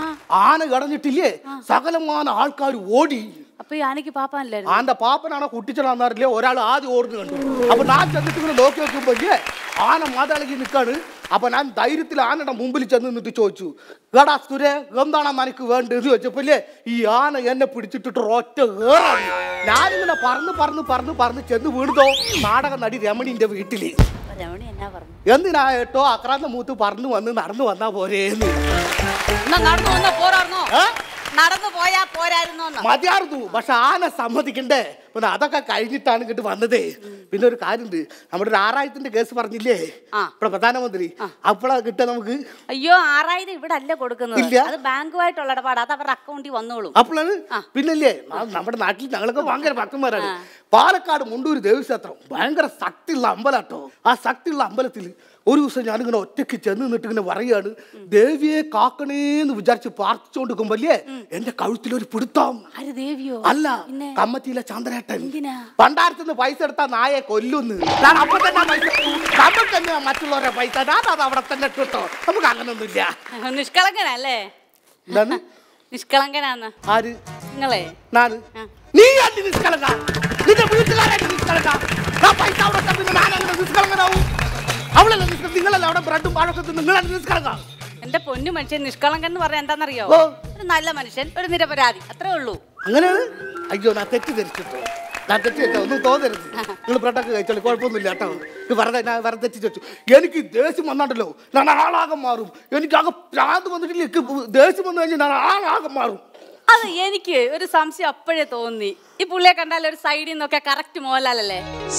ആന കടഞ്ഞിട്ടില്ലേ സകലമാന ആൾക്കാർ ഓടി അപ്പൊ ഈ ആനയ്ക്ക് പാപ്പാനല്ലേ ആന്റെ പാപ്പനാണോ കുട്ടിച്ചനാന്നറിയില്ല ഒരാൾ ആദ്യം ഓടുന്നു കണ്ടു അപ്പൊ ഞാൻ ചെന്നിട്ട് ഇങ്ങനെ നോക്കി നോക്കുമ്പോ ഇല്ലേ, ആന മാതാളകി നിൽക്കാണ് അപ്പൊ ഞാൻ ധൈര്യത്തിൽ ആനയുടെ മുമ്പിൽ ചെന്ന് നിന്നിട്ട് ചോദിച്ചു എടാ സുരേ എന്താണ് നിനക്ക് വേണ്ടത് ചോദിച്ചപ്പോ ഇല്ലേ ഈ ആന എന്നെ പിടിച്ചിട്ടിട്ട് ഒറ്റ ഏറാണ് ഞാനിങ്ങനെ പറന്ന് പറന്ന് പറന്ന് പറന്ന് ചെന്ന് വീണതോ നാടക നടി രമണിന്റെ വീട്ടില് രമണി എന്നാ പറഞ്ഞു എന്തിനാ ഏട്ടോ അക്രാന്ത മൂത്ത് പറന്ന് വന്ന് നടന്നു വന്നാ പോരേന്ന് എന്നാ നടന്നു വന്നാ പോരായിരുന്നോ നടന്നു പോയാ പോരായിരുന്നോ മതിയായിരുന്നു പക്ഷെ ആന സമ്മതിക്കണ്ടേ പിന്നെ അതൊക്കെ കഴിഞ്ഞിട്ടാണ് ഇങ്ങോട്ട് വന്നതേ പിന്നെ ഒരു കാര്യമുണ്ട് നമ്മുടെ ഒരു ആറായിരത്തിന്റെ കേസ് പറഞ്ഞില്ലേ ഇവിടെ പ്രധാനമന്ത്രി അപ്പോഴാ കിട്ടുക നമുക്ക് അയ്യോ ആറായിരം ഇവിടെ അല്ല കൊടുക്കുന്നത് ഇല്ല. അത് ബാങ്കുമായിട്ടുള്ള ഇടപാട് അത് അവരുടെ അക്കൗണ്ടിൽ വന്നോളും അപ്പോഴാണ് പിന്നല്ലേ ന- നമ്മുടെ നാട്ടിൽ ഞങ്ങളൊക്കെ ഭയങ്കര ഭക്തന്മാരാണ് പാലക്കാട് മുണ്ടൂര് ദേവീക്ഷേത്രം ഭയങ്കര ശക്തിയുള്ള അമ്പലാട്ടോ ആ ശക്തിയുള്ള അമ്പലത്തിൽ ഒരു ദിവസം ഞാനിങ്ങനെ ഒറ്റയ്ക്ക് ചെന്ന് നിന്നിട്ട് ഇങ്ങനെ പറയാണ് ദേവിയെ കാക്കണേന്ന് വിചാരിച്ച് പ്രാർത്ഥിച്ചുകൊണ്ട് നിൽക്കുമ്പല്ലേ എന്റെ കഴുത്തിലൊരു പിടുത്തം ആര് ദേവിയോ അല്ല കമ്മറ്റിയിലെ ചന്ദ്രേട്ടൻ പണ്ടാരത്തുനിന്ന് പൈസ എടുത്താൽ നായെ കൊല്ലുന്ന് ഞാൻ അപ്പൊ തന്നെ ആ പൈസ നമുക്ക് തന്നെ മറ്റുള്ളവരുടെ പൈസ ഞാൻ അത് അവിടെ തന്നെ ഇട്ടോ നമുക്ക് അങ്ങനൊന്നുമില്ല നിഷ്കളങ്കനല്ലേ എന്താണ് നിഷ്കളങ്കനാന്ന് ആര് നിങ്ങളെ നാല് നീ അല്ല നിഷ്കളങ്ക നിന്റെ വീട്ടുകാരായിട്ട് നിഷ്കളങ്ക ആ പൈസ അവിടെ ഇട്ടാ പിന്നെ ഞാൻ അങ്ങനെ നിഷ്കളങ്കനാവും അവളല്ല നിഷ്കള നിങ്ങളല്ല അവിടെ ബ്രെഡും പാഴൊക്കെ തിന്ന് നിങ്ങളാണ് നിഷ്കളങ്ക എന്റെ പൊന്നു മനുഷ്യൻ നിഷ്കളങ്കൻ എന്ന് പറഞ്ഞാൽ എന്താണെന്നറിയോ ഓ. ഒരു നല്ല മനുഷ്യൻ ഒരു നിരപരാധി അത്രേ ഉള്ളൂ അങ്ങനെയാണ് അയ്യോ ഞാൻ തെറ്റിദ്ധരിച്ചിട്ടോ ഞാൻ തെറ്റിട്ടോ ഒന്നും തോന്നരുത് നിങ്ങൾ ബ്രെഡൊക്കെ കഴിച്ചോളൂ കുഴപ്പമൊന്നുമില്ല കേട്ടോ ഇത് വെറുതെ ഞാൻ വെറുതെ തെറ്റിച്ച് വെച്ചു എനിക്ക് ദേഷ്യം വന്നാണ്ടല്ലോ ഞാൻ ആളാകെ മാറും എനിക്ക് ആകെ ഭ്രാന്ത് വന്നിട്ടില്ല എനിക്ക് ദേഷ്യം വന്നു കഴിഞ്ഞാൽ ഞാൻ ആളാകെ മാറും അത് എനിക്ക് ഒരു സംശയം അപ്പോഴേ തോന്നി ഈ പുള്ളിയെ കണ്ടാൽ ഒരു സൈഡിൽ നിന്നൊക്കെ കറക്റ്റ് മോഹൻലാലല്ലേ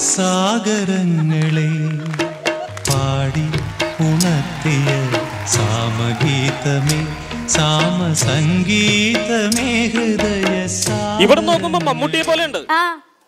സാഗരങ്ങളെ പാടി ഉണർത്തിയ സാമഗീതമേ സാമസംഗീതമേ ഹൃദയ ഇവിടെ നോക്കുമ്പോ മമ്മൂട്ടിയെ പോലെ ഉണ്ട് ആ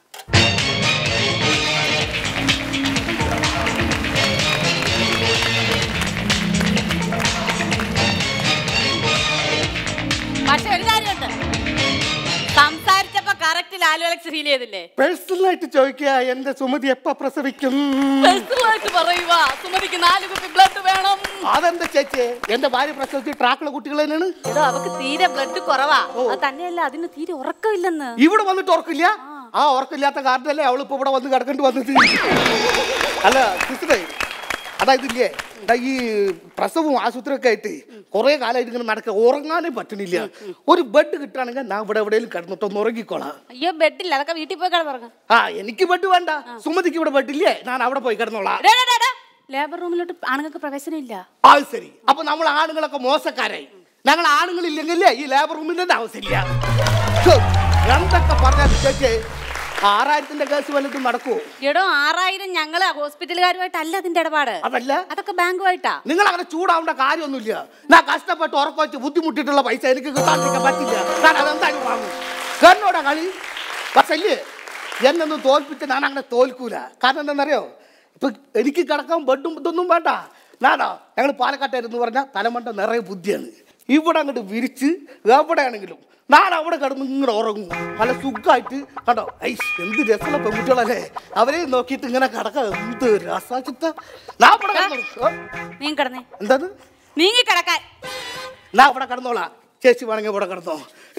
പക്ഷെ ഒരു കാര്യമുണ്ട് സംസാരിച്ചപ്പോ കറക്റ്റ് ലാലു അലക്സ് ഫീൽ ചെയ്തില്ലേ പേഴ്സണലായിട്ട് ചോദിക്കുക എന്റെ സുമതി എപ്പ പ്രസവിക്കും പേഴ്സണലായിട്ട് പറയുക സുമതിക്ക് നാല് കുപ്പി ബ്ലഡ് വേണം അതെന്താ ചേച്ചി എന്റെ ഭാര്യ പ്രസവിച്ച് ട്രാക്കുള്ള കുട്ടികൾ തന്നെയാണ് എടോ അവക്ക് തീരെ ബ്ലഡ് കുറവാ അത് തന്നെയല്ല അതിന് തീരെ ഉറക്കമില്ലെന്ന് ഇവിടെ വന്നിട്ട് ഓർക്കില്ല ആ ഓർക്കില്ലാത്ത കാരണല്ലേ അവളിപ്പോ ഇവിടെ വന്ന് കിടക്കേണ്ടി വന്നത് അല്ല സിസ്റ്ററേ അതായത് ഇല്ലേ ദാ ഈ പ്രസവവും ആശുപത്രിയൊക്കെ ആയിട്ട് കുറെ കാലമായിട്ട് ഇങ്ങനെ നടക്കുക ഉറങ്ങാനേ പറ്റണില്ല ഒരു ബെഡ് കിട്ടുകയാണെങ്കിൽ ഞാൻ ഇവിടെ എവിടെയെങ്കിലും കിടന്നിട്ടൊന്ന് ഉറങ്ങിക്കോളാം അയ്യോ ബെഡില്ല അതൊക്കെ വീട്ടിൽ പോയി കിടന്നുറങ്ങ ആ എനിക്ക് ബെഡ് വേണ്ട സുമതിക്ക് ഇവിടെ ബെഡില്ലേ ഞാൻ അവിടെ പോയി കിടന്നോളാം ലേബർ റൂമിലോട്ട് ആണുങ്ങൾക്ക് പ്രവേശനം ഇല്ല ആ ശരി അപ്പൊ നമ്മൾ ആണുങ്ങളൊക്കെ മോശക്കാരായി ഞങ്ങൾ ആണുങ്ങളില്ലെങ്കിലേ ഈ ലേബർ റൂമിൽ തന്നെ ആവശ്യമില്ല ഛോ, എന്തൊക്കെ പറഞ്ഞാൽ ചേച്ചി ആറായിരത്തിന്റെ കേസ് വല്ലതും നടക്കുവോ എടോ ആറായിരം ഞങ്ങള് ഹോസ്പിറ്റലുകാരുമായിട്ടല്ല അതിന്റെ ഇടപാട് അതല്ല അതൊക്കെ ബാങ്കുമായിട്ടാ നിങ്ങൾ അങ്ങനെ ചൂടാവേണ്ട കാര്യമൊന്നുമില്ല ഞാൻ കഷ്ടപ്പെട്ട് ഉറക്കം വെച്ച് ബുദ്ധിമുട്ടിയിട്ടുള്ള പൈസ എനിക്ക് കിട്ടാണ്ടിരിക്കാൻ പറ്റില്ല ഞാൻ അതെന്തായാലും വാങ്ങും എന്നോടാ കളി പക്ഷേ ഇല്ലേ എന്നൊന്നും തോൽപ്പിച്ച് ഞാൻ അങ്ങനെ തോൽക്കൂല കാരണം എന്താണെന്നറിയോ ഇപ്പൊ എനിക്ക് കിടക്കാൻ ബെഡും ഇതൊന്നും വേണ്ട ഞാനാ ഞങ്ങൾ പാലക്കാട്ടായിരുന്നു പറഞ്ഞാൽ തലമണ്ട നിറയെ ബുദ്ധിയാണ് ഇവിടെ അങ്ങോട്ട് വിരിച്ച് എവിടെയാണെങ്കിലും ഞാൻ അവിടെ കിടന്ന് ഇങ്ങനെ ഉറങ്ങും നല്ല സുഖമായിട്ട് കണ്ടോ ഐ എന്ത് രസമുള്ള പെൺകുട്ടികളല്ലേ അവരെ നോക്കിയിട്ട് ഇങ്ങനെ കിടക്കാം എന്ത് രസാച്ചിട്ട ഞാൻ ഇവിടെ കിടന്നു നീ കിടന്നേ എന്താണ് നീങ്ങി കിടക്കാൻ ഞാൻ ഇവിടെ കിടന്നോളാം ചേച്ചി വേണമെങ്കിൽ ഇവിടെ കിടന്നോ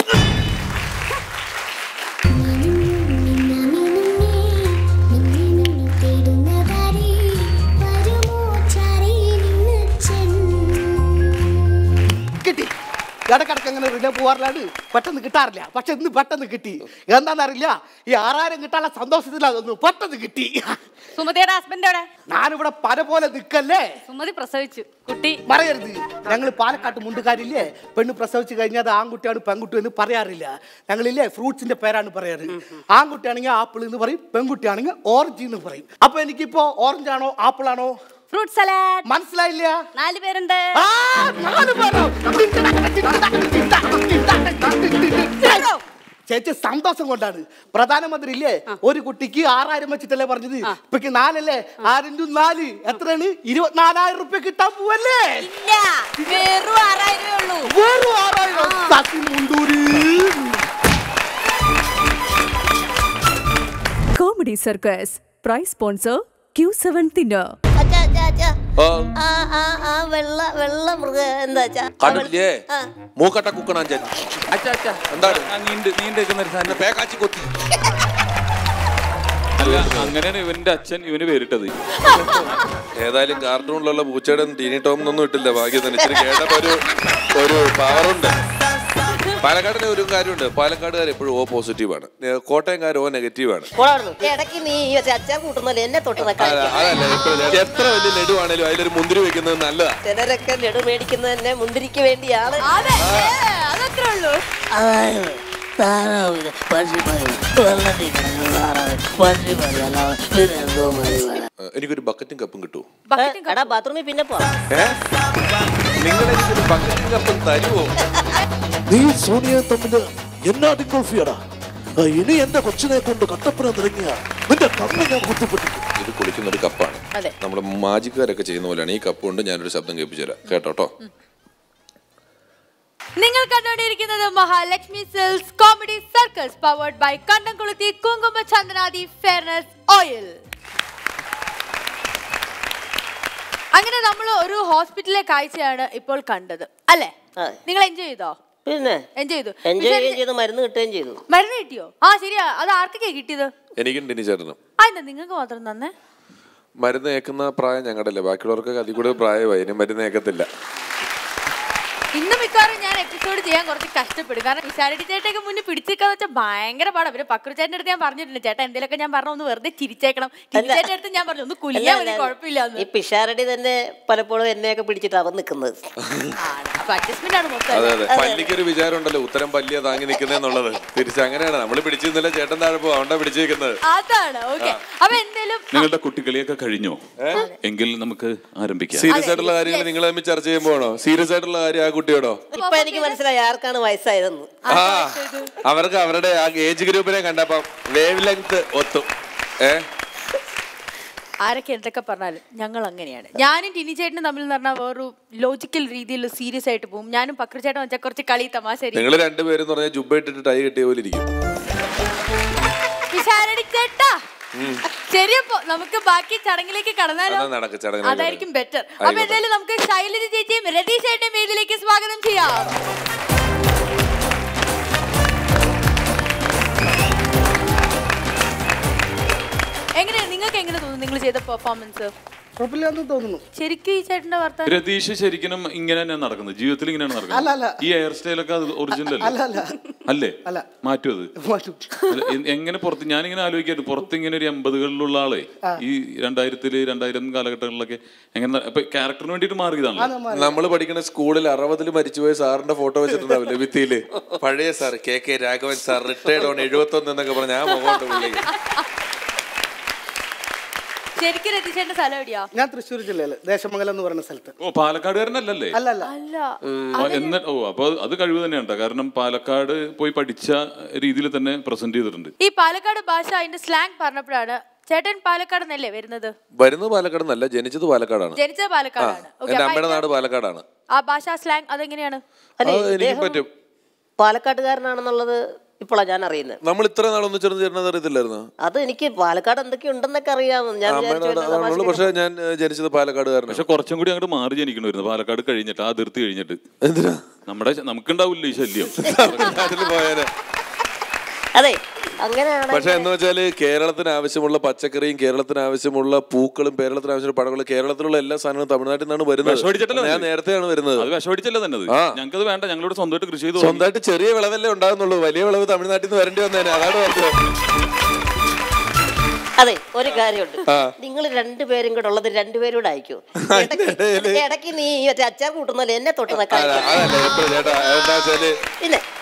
കിട്ടി ഇടക്കിടക്ക് അങ്ങനെ റിലേ പോവാറിലാണ് പെട്ടെന്ന് കിട്ടാറില്ല പക്ഷെ ഇന്ന് പെട്ടെന്ന് കിട്ടി എന്താണെന്നറിയില്ല ഈ ആറായിരം കിട്ടാനുള്ള സന്തോഷത്തിലാകുന്നു പെട്ടെന്ന് കിട്ടി സുമതിയുടെ ഹസ്ബൻഡ് എവിടെ ഞാനിവിടെ പല പോലെ നിൽക്കല്ലേ സുമതി പ്രസവിച്ചു കുട്ടി പറയരുത് ഞങ്ങൾ പാലക്കാട്ട് മുണ്ടുകാരില്ലേ പെണ്ണ് പ്രസവിച്ച് കഴിഞ്ഞാൽ അത് ആൺകുട്ടിയാണ് പെൺകുട്ടി എന്ന് പറയാറില്ല ഞങ്ങളില്ലേ ഫ്രൂട്ട്സിന്റെ പേരാണ് പറയാറ് ആൺകുട്ടിയാണെങ്കിൽ ആപ്പിൾ എന്ന് പറയും പെൺകുട്ടിയാണെങ്കിൽ ഓറഞ്ച് എന്ന് പറയും അപ്പൊ എനിക്കിപ്പോ ഓറഞ്ച് ആണോ ആപ്പിൾ ആണോ ഫ്രൂട്ട് സലാഡ് മനസ്സിലായില്ല നാല് പേരുണ്ട് നാല് പേരോ? ചേച്ചി സന്തോഷം കൊണ്ടാണ് പ്രധാനമന്ത്രി ഇല്ലേ ഒരു കുട്ടിക്ക് ആറായിരം വെച്ചിട്ടല്ലേ പറഞ്ഞത് ഇപ്പൊക്ക് നാലല്ലേ ആറിൻ്റെ നാല് എത്രയാണ് ഇരുപത്തിനാലായിരം റുപ്യ കിട്ടാൻ പോവല്ലേ ഇല്ല വെറും ആറായിരമേ ഉള്ളൂ വെറും ആറായിരം സത്യം Mundur comedy circus prize sponsor Q seven thinner അച്ഛാ അച്ഛാ അച്ഛാ ഓ ആ ആ ആ വെള്ള വെള്ള മൃഗ എന്താ അച്ഛാ കണ്ടില്ലേ ആ. മൂക്കട്ട കുക്കണാൻ ഞാൻ അച്ഛാ അച്ഛാ എന്താണ് ആ, നീണ്ട് നീണ്ടേക്കുന്ന ഒരു സാധനം പേക്കാച്ചി കൊത്തി അല്ല അങ്ങനെയാണ് ഇവന്റെ അച്ഛൻ ഇവന് പേരിട്ടത് ഏതായാലും കാർട്ടൂണിലുള്ള പൂച്ചയുടെ ടീനി ടോം ഒന്നും ഇട്ടില്ല ഭാഗ്യം തന്നെ ഇച്ചിരി കേട്ടപ്പോ ഒരു ഒരു പവറുണ്ട് പാലക്കാടിലെ ഒരു കാര്യമുണ്ട് പാലക്കാടുകാർ എപ്പോഴും ഓ പോസിറ്റീവാണ് കോട്ടയംകാർ ഓ നെഗറ്റീവാണ് പോടാർന്നു ഇടയ്ക്ക് നീ ഈ അച്ചാർ കൂട്ടുന്നല്ലേ എന്നെ തൊട്ട് നിൽക്കാൻ അതല്ല എപ്പോഴും എത്ര വലിയ ലഡുവാണേലും അതിലൊരു മുന്തിരി വെക്കുന്നത് നല്ലതാ ചിലരൊക്കെ ലഡു മേടിക്കുന്നത് തന്നെ മുന്തിരിക്ക് വേണ്ടിയാണ് അതെ ഏ, അതത്രേ ഉള്ളൂ ഏഹ്, എനിക്കൊരു ബക്കറ്റും കപ്പും കിട്ടുമോ എടാ ബാത്റൂമിൽ പിന്നെ പോവാം ഏഹ് നിങ്ങൾ എനിക്കൊരു ബക്കറ്റും കപ്പും തരുമോ നീ സോണിയ തമ്മിൽ എന്നാ ഡിക്കോഫിയടാ ഇനി എന്റെ കൊച്ചിനെ കൊണ്ട് കട്ടപ്പന തുടങ്ങിയ നിന്റെ കണ്ണ് ഞാൻ കുത്തിപ്പെട്ടിട്ടു ഇത് കുളിക്കുന്ന ഒരു കപ്പാണ് അതെ. നമ്മുടെ മാജിക്കാരൊക്കെ ചെയ്യുന്ന പോലെയാണ് ഈ കപ്പ് കൊണ്ട് ഞാനൊരു ശബ്ദം കേൾപ്പിച്ചു തരാം കേട്ടോട്ടോ നിങ്ങൾ കണ്ടുകൊണ്ടിരിക്കുന്നത് Mahalakshmi Silks comedy circus powered by Kandamkulathy Kumkuma ചന്ദ്രനാദി fairness oil അങ്ങനെ നമ്മൾ ഒരു ഹോസ്പിറ്റലിലെ കാഴ്ചയാണ് ഇപ്പോൾ കണ്ടത് അല്ലേ അതെ. നിങ്ങൾ എൻജോയ് ചെയ്തോ പിന്നെ എൻജോയ് ചെയ്തു എൻജോയ് ചെയ്യുകയും ചെയ്തു മരുന്ന് കിട്ടുകയും ചെയ്തു മരുന്ന് കിട്ടിയോ ആ ശരിയാ അത് ആർക്കൊക്കെയാ കിട്ടിയത് എനിക്കും ടിനി ചേട്ടനും ആ എന്താ നിങ്ങൾക്ക് മാത്രം തന്നെ മരുന്ന് ഏക്കുന്ന പ്രായം ഞങ്ങളുടെ അല്ലേ ബാക്കിയുള്ളവർക്കൊക്കെ അതിൽ കൂടുതൽ പ്രായമായി ഇനി മരുന്ന് ഏക്കത്തില്ല ഇന്ന് മിക്കവാറും ഞാൻ എപ്പിസോഡ് ചെയ്യാൻ കുറച്ച് കഷ്ടപ്പെടും കാരണം വിശാരടി ചേട്ടയൊക്കെ മുന്നിൽ പിടിച്ചേക്കാന്ന് വെച്ചാൽ ഭയങ്കര പാടാ പിന്നെ പക്രു ചേട്ടൻ്റെ അടുത്ത് ഞാൻ പറഞ്ഞിട്ടുണ്ട് ചേട്ടാ എന്തെങ്കിലുമൊക്കെ ഞാൻ പറഞ്ഞു ഒന്ന് വെറുതെ ചിരിച്ചേക്കണം ചേട്ടൻ്റെ അടുത്ത് ഞാൻ പറഞ്ഞു ഒന്ന് കുലിയാ മതി കുഴപ്പമില്ല ഈ പിഷാരടി തന്നെ പലപ്പോഴും എന്നെയൊക്കെ പിടിച്ചിട്ട് അവൻ നിൽക്കുന്നത് അപ്പൊ അഡ്ജസ്റ്റ്മെന്റ് ആണ് മൊത്തം അതെ അതെ പല്ലിക്കൊരു വിചാരം ഉണ്ടല്ലോ ഉത്തരം പല്ലിയ താങ്ങി നിൽക്കുന്നതെന്നുള്ളത് തിരിച്ച് അങ്ങനെയാണ് നമ്മൾ പിടിച്ചിരുന്നില്ല ചേട്ടൻ താഴെ പോകും അതുകൊണ്ടാ പിടിച്ചിരിക്കുന്നത് അതാണ് ഓക്കെ അപ്പൊ എന്തേലും നിങ്ങളുടെ കുട്ടികളിയൊക്കെ കഴിഞ്ഞോ എങ്കിൽ നമുക്ക് ആരംഭിക്കാം സീരിയസ് ആയിട്ടുള്ള കാര്യങ്ങൾ നിങ്ങൾ തമ്മിൽ ചർച്ച ചെയ്യുമ്പോഴാണോ സീരിയസ് ആയിട്ടുള്ള കാര്യം ആ കുട്ടിയോടോ ഇപ്പൊ എനിക്ക് മനസ്സിലായി ആർക്കാണ് വയസ്സായതെന്ന് ആ അവർക്ക് അവരുടെ ആ ഏജ് ഗ്രൂപ്പിനെ കണ്ടപ്പം വേവ് ലെങ്ത് ഒത്തും ഏ ആരൊക്കെ എന്തൊക്കെ പറഞ്ഞാലും ഞങ്ങൾ അങ്ങനെയാണ് ഞാനും ടിനി ചേട്ടനും തമ്മിൽ എന്ന് പറഞ്ഞാൽ വേറൊരു ലോജിക്കൽ രീതിയിൽ സീരിയസ് ആയിട്ട് പോകും ഞാനും പക്രു ചേട്ടൻ വെച്ചാൽ കുറച്ച് കളി തമാശ നിങ്ങൾ രണ്ടുപേരും എന്ന് പറഞ്ഞാൽ ജുബ്ബ ഇട്ടിട്ട് ടൈ കെട്ടിയ പോലെ ഇരിക്കും വിശാരടി ചേട്ടാ ശരിയപ്പോ നമുക്ക് ബാക്കി ചടങ്ങിലേക്ക് കടന്നാലോ എന്നാ നടക്ക് ചടങ്ങിലേക്ക് അതായിരിക്കും ബെറ്റർ അപ്പൊ ആയിക്കോട്ടെ. എന്തായാലും നമുക്ക് ശൈലജ ചേച്ചിയും രതീഷ് ചേട്ടനും വേദിയിലേക്ക് സ്വാഗതം ചെയ്യാം എങ്ങനെയാ നിങ്ങൾക്ക് എങ്ങനെ തോന്നുന്നു നിങ്ങൾ ചെയ്ത പെർഫോമൻസ് കുഴപ്പമില്ലാന്ന് തോന്നുന്നു ശരിക്കും ഈ ചേട്ടന്റെ വർത്താനം രതീഷ് ശരിക്കും ഇങ്ങനെ തന്നെ നടക്കുന്നത് ജീവിതത്തിൽ ഇങ്ങനെയാണ് അല്ല, അല്ല. നടക്കുന്നത് ഈ ഹെയർ സ്റ്റൈലൊക്കെ അത് ഒറിജിനൽ അല്ല, അല്ലേ അല്ല. അല്ലേ അല്ല. മാറ്റും അത് അല്ല, എ- എങ്ങനെ പുറത്ത് ഞാനിങ്ങനെ ആലോചിക്കായിരുന്നു പുറത്ത് ഇങ്ങനെ ഒരു എൺപതുകളിലുള്ള ആളെ ഈ രണ്ടായിരത്തില് രണ്ടായിരം കാലഘട്ടങ്ങളിലൊക്കെ എങ്ങനെ ഇപ്പൊ ക്യാരക്ടറിന് വേണ്ടിയിട്ട് മാറിയതാണല്ലോ നമ്മൾ പഠിക്കുന്ന സ്കൂളിൽ അറുപതിൽ മരിച്ചുപോയ സാറിന്റെ ഫോട്ടോ വെച്ചിട്ടുണ്ടാവില്ലേ ഭിത്തിയില് പഴയ sir K K Raghavan sir retired on എഴുപത്തി ഒന്ന് എന്നൊക്കെ പറഞ്ഞ ആ മുഖമുണ്ട് പുള്ളി ശരിക്കും രതീഷ് ചേട്ടന്റെ സ്ഥലം എവിടെയാ ഞാൻ തൃശ്ശൂർ ജില്ലയില് ദേശമംഗലം എന്ന് പറയുന്ന സ്ഥലത്ത് ഓ പാലക്കാടുകാരനല്ലല്ലേ അല്ല അല്ല അല്ല ആ, എന്നിട്ട് ഓ അപ്പൊ അത് കഴിവ് തന്നെയാണ് ട്ടോ. കാരണം പാലക്കാട് പോയി പഠിച്ച രീതിയിൽ തന്നെ പ്രസന്റ് ചെയ്തിട്ടുണ്ട് ഈ പാലക്കാട് ഭാഷ അതിന്റെ സ്ലാങ് പറഞ്ഞപ്പോഴാണ് ചേട്ടൻ പാലക്കാട് നിന്നല്ലേ വരുന്നത് വരുന്നത് പാലക്കാട് എന്നല്ല ജനിച്ചത് പാലക്കാടാണ് ജനിച്ചത് പാലക്കാടാണ് Okay, എന്റെ അപ്പൊ അമ്മയുടെ അതിന്റെ- നാട് പാലക്കാടാണ് ആ ഭാഷ സ്ലാങ് അതെങ്ങനെയാണ് അല്ലേ അത് എനിക്കും ഇദ്ദേഹം പറ്റും പാലക്കാട്ടുകാരനാണെന്നുള്ളത് ഇപ്പോഴാണ് ഞാൻ അറിയുന്നത് നമ്മൾ ഇത്ര നാളൊന്നും ചേർന്ന് ചേർന്നത് അറിയത്തില്ലായിരുന്നു അത് എനിക്ക് പാലക്കാട് എന്തൊക്കെ ഉണ്ടെന്നൊക്കെ അറിയാം ഞാൻ അമ്മയുടെ വിചാരിച്ചു നാട് വല്ല ആണല്ലോ തമാശയ്ക്ക് പക്ഷെ ഞാൻ ഏഹ്, ജനിച്ചത് പാലക്കാടുകാരനാണ് പക്ഷെ കുറച്ചും കൂടി അങ്ങോട്ട് മാറി ജനിക്കണമായിരുന്നു പാലക്കാട് കഴിഞ്ഞിട്ട് ആ അതിർത്തി കഴിഞ്ഞിട്ട് എന്തിനാ നമ്മുടെ നമുക്കുണ്ടാവില്ല ഈ ശല്യം നാട്ടിൽ പോയാല് അതെ അങ്ങനെയാണ് പക്ഷെ എന്ന് വെച്ചാല് കേരളത്തിന് ആവശ്യമുള്ള പച്ചക്കറിയും കേരളത്തിന് ആവശ്യമുള്ള പൂക്കളും കേരളത്തിന് ആവശ്യമുള്ള പഴങ്ങളും കേരളത്തിലുള്ള എല്ലാ സാധനങ്ങളും തമിഴ്നാട്ടിൽ നിന്നാണ് വരുന്നത് വിഷമടിച്ചിട്ടല്ലേ ഞാൻ വന്നത്? നേരത്തെയാണ് വരുന്നത് അത് വിഷമടിച്ചല്ലേ തന്നെ ആ. ഞങ്ങൾക്കത് വേണ്ട ഞങ്ങളോട് സ്വന്തമായിട്ട് കൃഷി ചെയ്ത് സ്വന്തമായിട്ട് ചെറിയ വിളവല്ലേ ഉണ്ടാകുന്നുള്ളൂ വലിയ വിളവ് തമിഴ്നാട്ടിൽ നിന്ന് വരേണ്ടി വന്നേനെ അതാണ് പറഞ്ഞത് അതെ ഒരു കാര്യമുണ്ട് ആ. നിങ്ങൾ രണ്ടുപേരും കൂടെ ഉള്ളത് രണ്ടുപേരും കൂടെ അയക്കൂ ഇടയ്ക്ക് നീ മറ്റേ അച്ചാർ കൂട്ടുന്നല്ലേ എന്നെ തൊട്ട് നിൽക്കാൻ അല്ല, അതല്ല എപ്പോഴും ചേട്ടാ എന്താ വെച്ചാല് പിന്നെ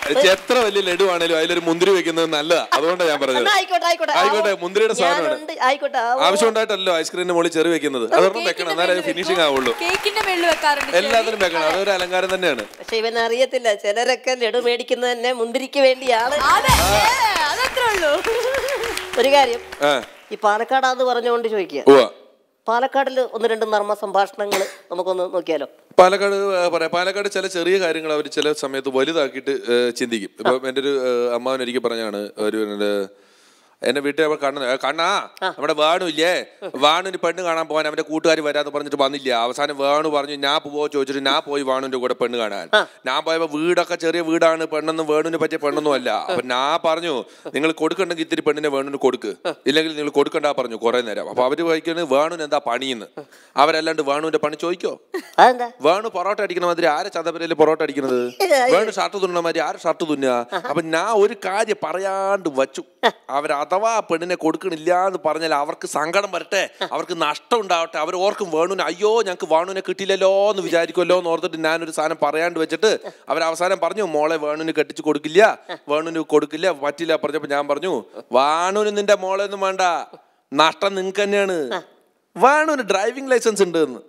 എത്ര വലിയ ലഡു ആണേലും അതിലൊരു മുന്തിരി വെക്കുന്നത് നല്ലതാ അതുകൊണ്ടാണ് ഞാൻ പറഞ്ഞത് എന്നാ ആയിക്കോട്ടെ ആയിക്കോട്ടെ ആയിക്കോട്ടെ ആവോ. മുന്തിരിയുടെ സാധനമാണ് ഞാനുണ്ട്. ആയിക്കോട്ടെ ആവോ. ആവശ്യമുണ്ടായിട്ടല്ലോ ഐസ്ക്രീമിന്റെ മുകളിൽ ചെറി വെക്കുന്നത് അതൊരെണ്ണം വെക്കണം എന്നാലേ ഫിനിഷിംഗ് ആവുള്ളൂ കേക്കിന്റെ മേളിൽ വെക്കാറുണ്ട് എല്ലാത്തിനും വെക്കണം അതൊരു അലങ്കാരം തന്നെയാണ് പക്ഷെ ഇവൻ അറിയത്തില്ല ചിലരൊക്കെ ലഡു മേടിക്കുന്നത് തന്നെ മുന്തിരിക്ക് വേണ്ടിയാണ് അതെ അതത്രേ ഉള്ളൂ ഒരു കാര്യം ആ ഈ പാലക്കാടാന്ന് പറഞ്ഞുകൊണ്ട് ചോദിക്കുക ഉവ്വ പാലക്കാടിൽ ഒന്ന് രണ്ട് നർമ്മ സംഭാഷണങ്ങൾ നമുക്കൊന്ന് നോക്കിയാലോ പാലക്കാട് ആ, പറയാം പാലക്കാട് ചില ചെറിയ കാര്യങ്ങൾ അവർ ചില സമയത്ത് വലുതാക്കിയിട്ട് ഏ, ചിന്തിക്കും ഇപ്പൊ എൻ്റെ ഒരു ഏ, അമ്മാവൻ ഒരിക്കൽ പറഞ്ഞാണ് ഒരു എൻ്റെ എന്റെ വീട്ടിൽ അവൾ കണ്ണ കണ്ണാ നമ്മുടെ വേണു ഇല്ലേ വേണുവിന് പെണ്ണ് കാണാൻ പോകാൻ അവന്റെ കൂട്ടുകാർ വരാന്ന് പറഞ്ഞിട്ട് വന്നില്ല അവസാനം വേണു പറഞ്ഞു ഞാൻ പോവോ ചോദിച്ചിട്ട് ഞാൻ പോയി വേണുവിന്റെ കൂടെ പെണ്ണ് കാണാൻ ഞാൻ പോയപ്പോ വീടൊക്കെ ചെറിയ വീടാണ് പെണ്ണൊന്നും വേണുവിന് പറ്റിയ പെണ്ണൊന്നും അല്ല അപ്പൊ ഞാൻ പറഞ്ഞു നിങ്ങൾ കൊടുക്കണ്ടെങ്കിൽ ഇത്തിരി പെണ്ണിനെ വേണുവിന് കൊടുക്ക് ഇല്ലെങ്കിൽ നിങ്ങൾ കൊടുക്കണ്ട പറഞ്ഞു കുറെ നേരം അപ്പൊ അവര് ചോദിക്കുന്നത് വേണുവിന് എന്താ പണിയെന്ന് അവരല്ലാണ്ട് വേണുവിന്റെ പണി ചോദിക്കോ അതെന്താ വേണു പൊറോട്ട അടിക്കണ മാതിരി ആരെ ചതപരയിൽ പൊറോട്ട അടിക്കുന്നത് വേണു ഷർട്ട് തുന്നണ മാതിരി ആര് ഷർട്ട് തുന്നുക അപ്പൊ ഞാൻ ഒരു കാര്യം പറയാണ്ട് വച്ചു അവർ അഥവാ ആ പെണ്ണിനെ കൊടുക്കണില്ല എന്ന് പറഞ്ഞാൽ അവർക്ക് സങ്കടം വരട്ടെ അവർക്ക് നഷ്ടം ഉണ്ടാവട്ടെ അവർ ഓർക്കും വേണുവിനെ അയ്യോ ഞങ്ങൾക്ക് വേണുവിനെ കിട്ടിയില്ലല്ലോ എന്ന് വിചാരിക്കുമല്ലോ എന്ന് ഓർത്തിട്ട് ഞാനൊരു സാധനം പറയാണ്ട് വെച്ചിട്ട് അവർ അവസാനം പറഞ്ഞു മോളെ വേണുവിന് കെട്ടിച്ച് കൊടുക്കില്ല വേണുവിന് കൊടുക്കില്ല പറ്റില്ല പറഞ്ഞപ്പോ ഞാൻ പറഞ്ഞു വാണുവിന് നിന്റെ മോളെ ഒന്നും വേണ്ട നഷ്ടം നിങ്ങക്ക് തന്നെയാണ് വേണുവിന് ഡ്രൈവിംഗ് ലൈസൻസ് ഉണ്ട് എന്ന്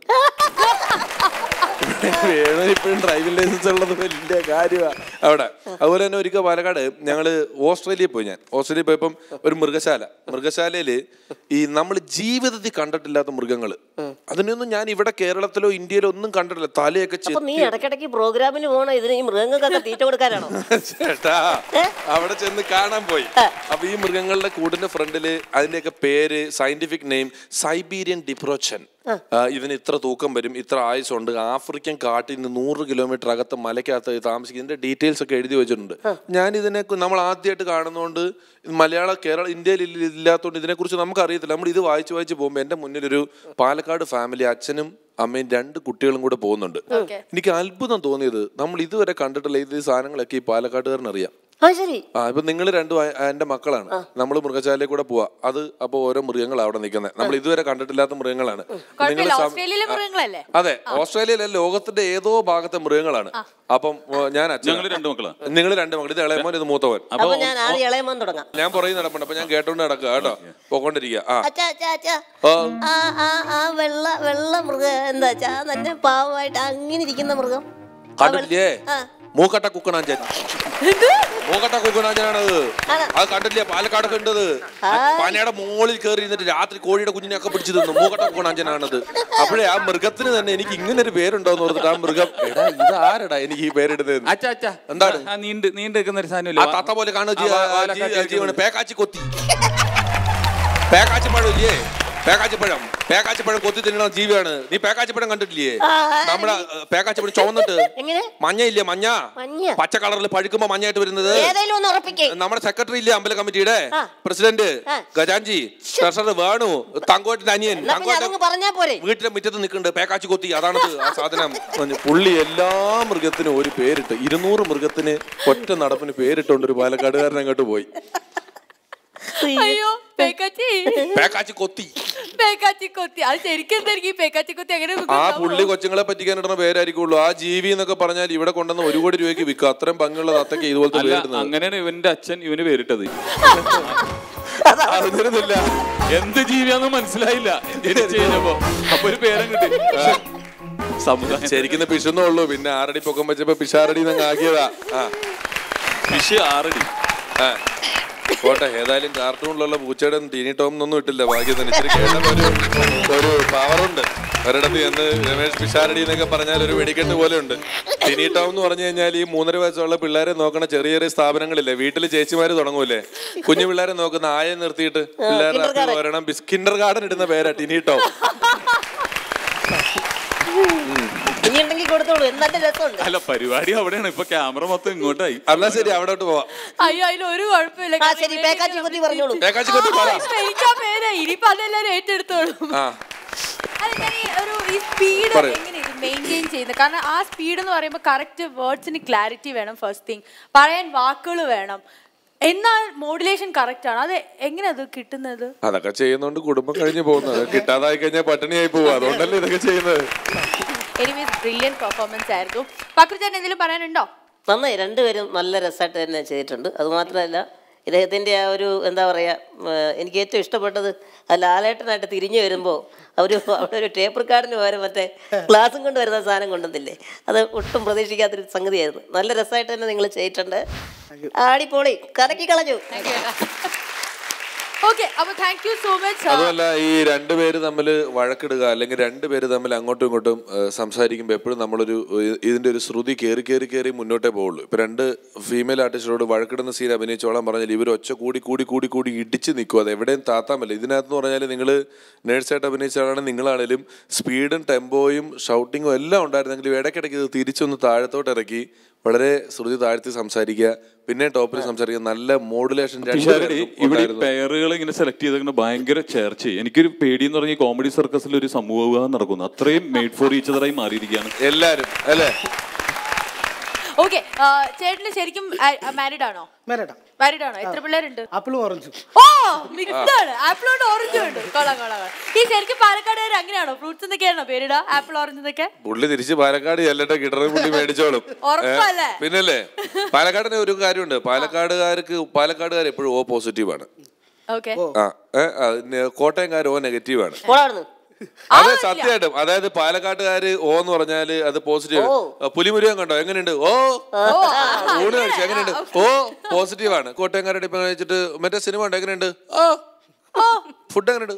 വേണു ഇപ്പോഴും ഡ്രൈവിംഗ് ലൈസൻസ് ഉള്ളത് വലിയ കാര്യമാണ് അവിടെ അതുപോലെ തന്നെ ഒരിക്കൽ പാലക്കാട് ഞങ്ങള് ഓസ്ട്രേലിയയിൽ പോയി ഞാൻ ഓസ്ട്രേലിയയിൽ പോയപ്പം ഒരു മൃഗശാല മൃഗശാലയില് ഈ നമ്മൾ ജീവിതത്തിൽ കണ്ടിട്ടില്ലാത്ത മൃഗങ്ങൾ അതിനൊന്നും ഞാൻ ഇവിടെ കേരളത്തിലോ ഇന്ത്യയിലോ ഒന്നും കണ്ടിട്ടില്ല തലയൊക്കെ അപ്പൊ നീ ചെത്തി ഇടയ്ക്കിടയ്ക്ക് പ്രോഗ്രാമിന് പോകണം ഇതിന് ഈ മൃഗങ്ങൾക്കൊക്കെ തീറ്റ കൊടുക്കാനാണോ ചേട്ടാ അവിടെ ചെന്ന് കാണാൻ പോയി അപ്പൊ ഈ മൃഗങ്ങളുടെ കൂടിന്റെ ഫ്രണ്ടില് അതിന്റെയൊക്കെ പേര് സയന്റിഫിക് നെയിം സൈബീരിയൻ ഡിപ്രോച്ചൻ ഇതിന് ഇത്ര തൂക്കം വരും ഇത്ര ആയുസുണ്ട് ആഫ്രിക്കൻ കാട്ടിൽ നിന്ന് നൂറ് കിലോമീറ്റർ അകത്ത് മലയ്ക്കകത്ത് താമസിക്കും ഇതിന്റെ ഡീറ്റെയിൽസ് ഒക്കെ എഴുതി വെച്ചിട്ടുണ്ട് ഞാൻ ഇതിനെ കു- നമ്മൾ ആദ്യമായിട്ട് കാണുന്നതുകൊണ്ട് ഇത് മലയാള കേരള ഇന്ത്യയിൽ ഇല്ല- ഇല്ലാത്തതുകൊണ്ട് ഇതിനെക്കുറിച്ച് നമുക്ക് അറിയത്തില്ല നമ്മൾ ഇത് വായിച്ച് വായിച്ച് പോകുമ്പോൾ എൻ്റെ മുന്നിൽ ഒരു പാലക്കാട് ഫാമിലി അച്ഛനും അമ്മയും രണ്ട് കുട്ടികളും കൂടെ പോകുന്നുണ്ട് എനിക്ക് അത്ഭുതം തോന്നിയത് നമ്മൾ ഇതുവരെ കണ്ടിട്ടുള്ള ഇത് സാധനങ്ങളൊക്കെ ഈ പാലക്കാട്ടുകാരന് അറിയാം ആ ശരി ആ ഇപ്പൊ നിങ്ങൾ രണ്ടും ആ- എന്റെ മക്കളാണ് നമ്മൾ മൃഗശാലയിൽ കൂടെ പോവാ അത് അപ്പൊ ഓരോ മൃഗങ്ങളാണ് അവിടെ നിൽക്കുന്നത് നമ്മൾ ഇതുവരെ കണ്ടിട്ടില്ലാത്ത മൃഗങ്ങളാണ് കുഴപ്പമില്ല നിങ്ങള് സം- ഓസ്ട്രേലിയയിലെ മൃഗങ്ങളല്ലേ അതെ ഓസ്ട്രേലിയയിലെ ലോകത്തിന്റെ ഏതോ ഭാഗത്തെ മൃഗങ്ങളാണ് അപ്പം ഓ, ഞാൻ അച്ഛൻ ഞങ്ങള് രണ്ട് മക്കളാ നിങ്ങൾ രണ്ട് മക്കൾ ഇത് ഇളയമോൻ ഇത് മൂത്തവൻ അപ്പൊ ഞാൻ ആദ്യം ഇളയമോൻ തുടങ്ങാം ഞാൻ പുറകെ നടപ്പുണ്ട് അപ്പൊ ഞാൻ കേട്ടോണ്ട് നടക്കുക കേട്ടോ പോയിക്കൊണ്ടിരിക്കുക ആ അച്ഛാ അച്ഛാ അച്ഛാ ഓ ആ ആ ആ വെള്ള വെള്ള മൃഗം എന്താ വെച്ചാ നല്ല പാവമായിട്ട് അങ്ങനെ ഇരിക്കുന്ന മൃഗം കണ്ടില്ലേ ആ. മൂക്കട്ട കുക്കണാഞ്ചൻ മൂക്കട്ട കുക്കണാഞ്ചനാണത് അത് കണ്ടില്ലേ പാലക്കാടൊക്കെ ഉണ്ടത് പനയുടെ മുകളിൽ കയറി ഇരുന്നിട്ട് രാത്രി കോഴിയുടെ കുഞ്ഞിനെയൊക്കെ പിടിച്ചു തിന്നു മൂക്കട്ട കുക്കണാഞ്ചനാണത് അപ്പോഴേ ആ മൃഗത്തിന് തന്നെ എനിക്ക് ഇങ്ങനെ ഒരു പേരുണ്ടോന്ന് ഓർത്തിട്ട് ആ മൃഗം എടാ ഇത് ആരടാ എനിക്ക് ഈ പേരിടുന്നത് അച്ഛാ അച്ഛാ എന്താണ് ആ നീണ്ട് നീണ്ട് നിൽക്കുന്ന ഒരു ആ സാധനമില്ലേ തത്ത പോലെ കാണുക ആ, വാ- വാലൊക്കെ ജീവന് പേക്കാച്ചി കൊത്തി പേക്കാച്ചിപ്പഴം ഇല്ലേ പേക്കാച്ചിപ്പഴം പേക്കാച്ചിപ്പഴം കൊത്തി തിന്നണ ജീവിയാണ് നീ പേക്കാച്ചിപ്പഴം കണ്ടിട്ടില്ലേ നമ്മുടെ ഏ, പേക്കാച്ചിപ്പഴം ചുവന്നിട്ട് എങ്ങനെ മഞ്ഞ ഇല്ലേ മഞ്ഞ മഞ്ഞ പച്ച കളറിൽ പഴുക്കുമ്പോ മഞ്ഞായിട്ട് വരുന്നത് ഏതായാലും ഒന്ന് ഉറപ്പിക്കേ നമ്മുടെ സെക്രട്ടറി ഇല്ലേ അമ്പല കമ്മിറ്റിയുടെ പ്രസിഡന്റ് ഗജാൻജി ട്രഷറർ വേണു തങ്കോട്ടിന്റെ അനിയൻ എന്നാ പിന്നെ തങ്കോട്ടൻ അതങ്ങ് പറഞ്ഞാ പോരെ വീട്ടിലെ മുറ്റത്ത് നിൽക്കുന്നുണ്ട് പേക്കാച്ചി കൊത്തി അതാണത് ആ സാധനം പറഞ്ഞു, പുള്ളി എല്ലാ മൃഗത്തിനും ഒരു പേരിട്ട് ഇരുന്നൂറ് മൃഗത്തിന് ഒറ്റ നടപ്പിന് പേരിട്ടുകൊണ്ട് ഒരു പാലക്കാടുകാരൻ അങ്ങോട്ട് പോയി അയ്യോ പേക്കാച്ചി പേക്കാച്ചി കൊത്തി പേക്കാച്ചി കൊത്തി അത് ശരിക്കും എന്തായിരിക്കും ഈ പേക്കാച്ചി കൊത്തി അങ്ങനെ ആ പുള്ളി കൊച്ചുങ്ങളെ പറ്റിക്കാൻ ഇടുന്ന പേരായിരിക്കുള്ളൂ ആ ജീവി എന്നൊക്കെ പറഞ്ഞാൽ ഇവിടെ കൊണ്ടുവന്ന് ഒരു കോടി രൂപയ്ക്ക് വിൽക്കും അത്രയും ഭംഗിയുള്ള തത്തയ്ക്ക് ഇതുപോലത്തെ അല്ല പേരിടുന്നത് അങ്ങനെയാണ് ഇവന്റെ അച്ഛൻ ഇവന് പേരിട്ടത് അറിഞ്ഞിരുന്നില്ല എന്ത് ജീവിയാന്ന് മനസ്സിലായില്ല ജനിച്ചു കഴിഞ്ഞപ്പോ അപ്പൊ ഒരു പേരും കിട്ടി സമുദായം ശരിക്കും പിഷുന്നേ ഉള്ളൂ പിന്നെ ആറടി പൊക്കം വെച്ചപ്പോ പിഷാറടി എന്നങ്ങ് ആക്കിയതാ ആ വിഷ് ആറടി ആ. പോട്ടെ ഏതായാലും കാർട്ടൂണിലുള്ള പൂച്ചയുടെ ടീനി ടോം ഒന്നും ഇട്ടില്ല ഭാഗ്യത്തിന് ഇച്ചിരി കേട്ടപ്പോ ഒരു ഒരു പവറുണ്ട് ഒരിടത്ത് എന്ന് രമേശ് പിഷാരടി എന്നൊക്കെ പറഞ്ഞാൽ ഒരു വെടിക്കെട്ട് പോലെ ഉണ്ട് ടിനി ടോം എന്ന് പറഞ്ഞു കഴിഞ്ഞാൽ ഈ മൂന്നര വയസ്സുള്ള പിള്ളേരെ നോക്കണ ചെറിയ ചെറിയ സ്ഥാപനങ്ങളില്ലേ വീട്ടിൽ ചേച്ചിമാര് തുടങ്ങൂലേ കുഞ്ഞു പിള്ളേരെ നോക്കുന്ന ആയെ നിർത്തിയിട്ട് പിള്ളേരുടെ അപ്പി ഒരെണ്ണം കിൻഡർ ഗാർഡൻ ഇടുന്ന പേരാ ടിനി ടോം ഇനി ഉണ്ടെങ്കിൽ കൊടുത്തോളൂ എന്നാലും രസമുണ്ട് അല്ല പരിപാടി അവിടെയാണ് ഇപ്പൊ ക്യാമറ മൊത്തം ഇങ്ങോട്ടായി എന്നാ ശരി അവിടോട്ട് പോവാം അയ്യോ അതിൽ ഒരു കുഴപ്പമില്ല ആ ശരി പേക്കാച്ചി കുത്തി പറഞ്ഞോളൂ പേക്കാച്ചി കൊത്തി പറ ഇപ്പൊ എനിക്ക് ആ പേരാ ഇനിയിപ്പോ അതെല്ലാരും ഏറ്റെടുത്തോളും ആ അല്ല ഞാൻ ഈ ഒരു ഈ സ്പീഡ് പറയൂ. എങ്ങനെ ഇത് മെയിൻറ്റെയിൻ ചെയ്യുന്നത് കാരണം ആ സ്പീഡ് എന്ന് പറയുമ്പോൾ കറക്റ്റ് വേർഡ്സിന് ക്ലാരിറ്റി വേണം ഫസ്റ്റ് തിങ് പറയാൻ വാക്കുകൾ വേണം എന്നാൽ മോഡുലേഷൻ കറക്റ്റ് ആണ് അത് എങ്ങനെ അത് കിട്ടുന്നത് അതൊക്കെ ചെയ്യുന്നോണ്ട് കുടുംബം കഴിഞ്ഞു പോകുന്നത് കിട്ടാതായി കഴിഞ്ഞാൽ പട്ടിണിയായി പോവും അതുകൊണ്ടല്ലേ ഇതൊക്കെ ചെയ്യുന്നത് എനിവേസ് ബ്രില്യൻ പെർഫോമൻസ് ആയിരുന്നു പക്രുചേട്ടൻ എന്തെങ്കിലും പറയാനുണ്ടോ നന്നായി രണ്ടുപേരും നല്ല രസമായിട്ട് തന്നെ ചെയ്തിട്ടുണ്ട് അതുമാത്രമല്ല ഇദ്ദേഹത്തിൻ്റെ ആ ഒരു എന്താ പറയുക എനിക്ക് ഏറ്റവും ഇഷ്ടപ്പെട്ടത് ആ ലാലേട്ടനായിട്ട് തിരിഞ്ഞു വരുമ്പോൾ അവർ അവിടെ ഒരു ടേപ്പ് റെക്കാർഡിന് പകരം മറ്റേ ഗ്ലാസും കൊണ്ട് വരുന്ന സാധനം കൊണ്ടുവന്നില്ലേ അത് ഒട്ടും പ്രതീക്ഷിക്കാത്തൊരു സംഗതിയായിരുന്നു നല്ല രസമായിട്ട് തന്നെ നിങ്ങൾ ചെയ്തിട്ടുണ്ട് ആടിപ്പോളി കലക്കി കളഞ്ഞു ഓക്കെ അപ്പൊ താങ്ക് യു സോ മച്ച് അതുമല്ല ഈ രണ്ടുപേര് തമ്മിൽ വഴക്കിടുക അല്ലെങ്കിൽ രണ്ടുപേര് തമ്മിൽ അങ്ങോട്ടും ഇങ്ങോട്ടും ഏഹ്, സംസാരിക്കുമ്പോൾ എപ്പോഴും നമ്മളൊരു ഏഹ്, ഇതിന്റെ ഒരു ശ്രുതി കയറി കയറി കയറി മുന്നോട്ടേ പോവുള്ളൂ ഇപ്പൊ രണ്ട് ഫീമെയിൽ ആർട്ടിസ്റ്റിനോട് വഴക്കിടുന്ന സീൻ അഭിനയിച്ചോളാൻ പറഞ്ഞാൽ ഇവർ ഒച്ച കൂടി കൂടി കൂടി കൂടി ഇടിച്ച് നിൽക്കും അത് എവിടെയും താത്താൻ പറ്റില്ല ഇതിനകത്ത് പറഞ്ഞാൽ നിങ്ങൾ നേഴ്സായിട്ട് അഭിനയിച്ച ആളാണ് നിങ്ങളാണേലും സ്പീഡും ടെമ്പോയും ഷൗട്ടിങ്ങും എല്ലാം ഉണ്ടായിരുന്നെങ്കിലും ഇടയ്ക്കിടയ്ക്ക് ഇത് തിരിച്ചൊന്ന് താഴത്തോട്ട് ഇറക്കി വളരെ ശ്രുതി താഴ്ത്തി സംസാരിക്കുക പിന്നെ ടോപ്പിൽ സംസാരിക്കുക നല്ല മോഡുലേഷൻ പിഷാരടി ഇവിടെ പെയറുകൾ ഇങ്ങനെ സെലക്ട് ചെയ്തേക്കുന്ന ഭയങ്കര ചേർച്ച എനിക്കൊരു പേടി എന്ന് പറഞ്ഞ കോമഡി സർക്കസിൽ ഒരു സമൂഹ വിവാഹം നടക്കുന്നു അത്രയും മെയ്ഡ് ഫോർ ഈച്ച് അതറായി മാറിയിരിക്കുകയാണ് എല്ലാരും അല്ലേ ഓക്കെ ചേട്ടന് ശരിക്കും മാരീഡ് ആണോ മേരടാ മാരീഡ് ആണോ എത്ര പിള്ളേരുണ്ട് ആപ്പിളും ഓറഞ്ചും ഓ മിക്സ്ഡ് ആണ് ആപ്പിൾ ഉണ്ട് ഓറഞ്ചും ഉണ്ട് കൊള്ളാം കൊള്ളാം കൊള്ളാം. ഈ ശരിക്കും പാലക്കാടുകാർ അങ്ങനെയാണോ ഫ്രൂട്ട്സ് എന്നൊക്കെയാണോ പേരിടാ ആപ്പിൾ ഓറഞ്ച് എന്നൊക്കെ പുള്ളി തിരിച്ച് പാലക്കാട് ചെല്ലട്ടെ കിടറ് പുള്ളി മേടിച്ചോളും ഉറപ്പല്ലേ? ഏ, പിന്നല്ലേ പാലക്കാടിന് ഒരു കാര്യമുണ്ട് പാലക്കാടുകാർക്ക് പാലക്കാടുകാർ എപ്പോഴും ഓ പോസിറ്റീവ് ആണ് ഓക്കെ ആ ഏ, ആ, നെ- കോട്ടയംകാർ ഓ നെഗറ്റീവ് ആണ് പോളായിരുന്നു അതെ സത്യമായിട്ടും അതായത് പാലക്കാട്ടുകാര് ഓ എന്ന് പറഞ്ഞാല് അത് പോസിറ്റീവ് പുലിമുരുകൻ കണ്ടോ എങ്ങനെയുണ്ട് ഓ ഊണ് കഴിച്ചു എങ്ങനെയുണ്ട് ഓ പോസിറ്റീവ് ആണ് കോട്ടയംകാരുടെ ഇപ്പൊ കഴിച്ചിട്ട് മറ്റേ സിനിമ ഉണ്ട് എങ്ങനെയുണ്ട് ആ ഫുഡ് എങ്ങനെയുണ്ട്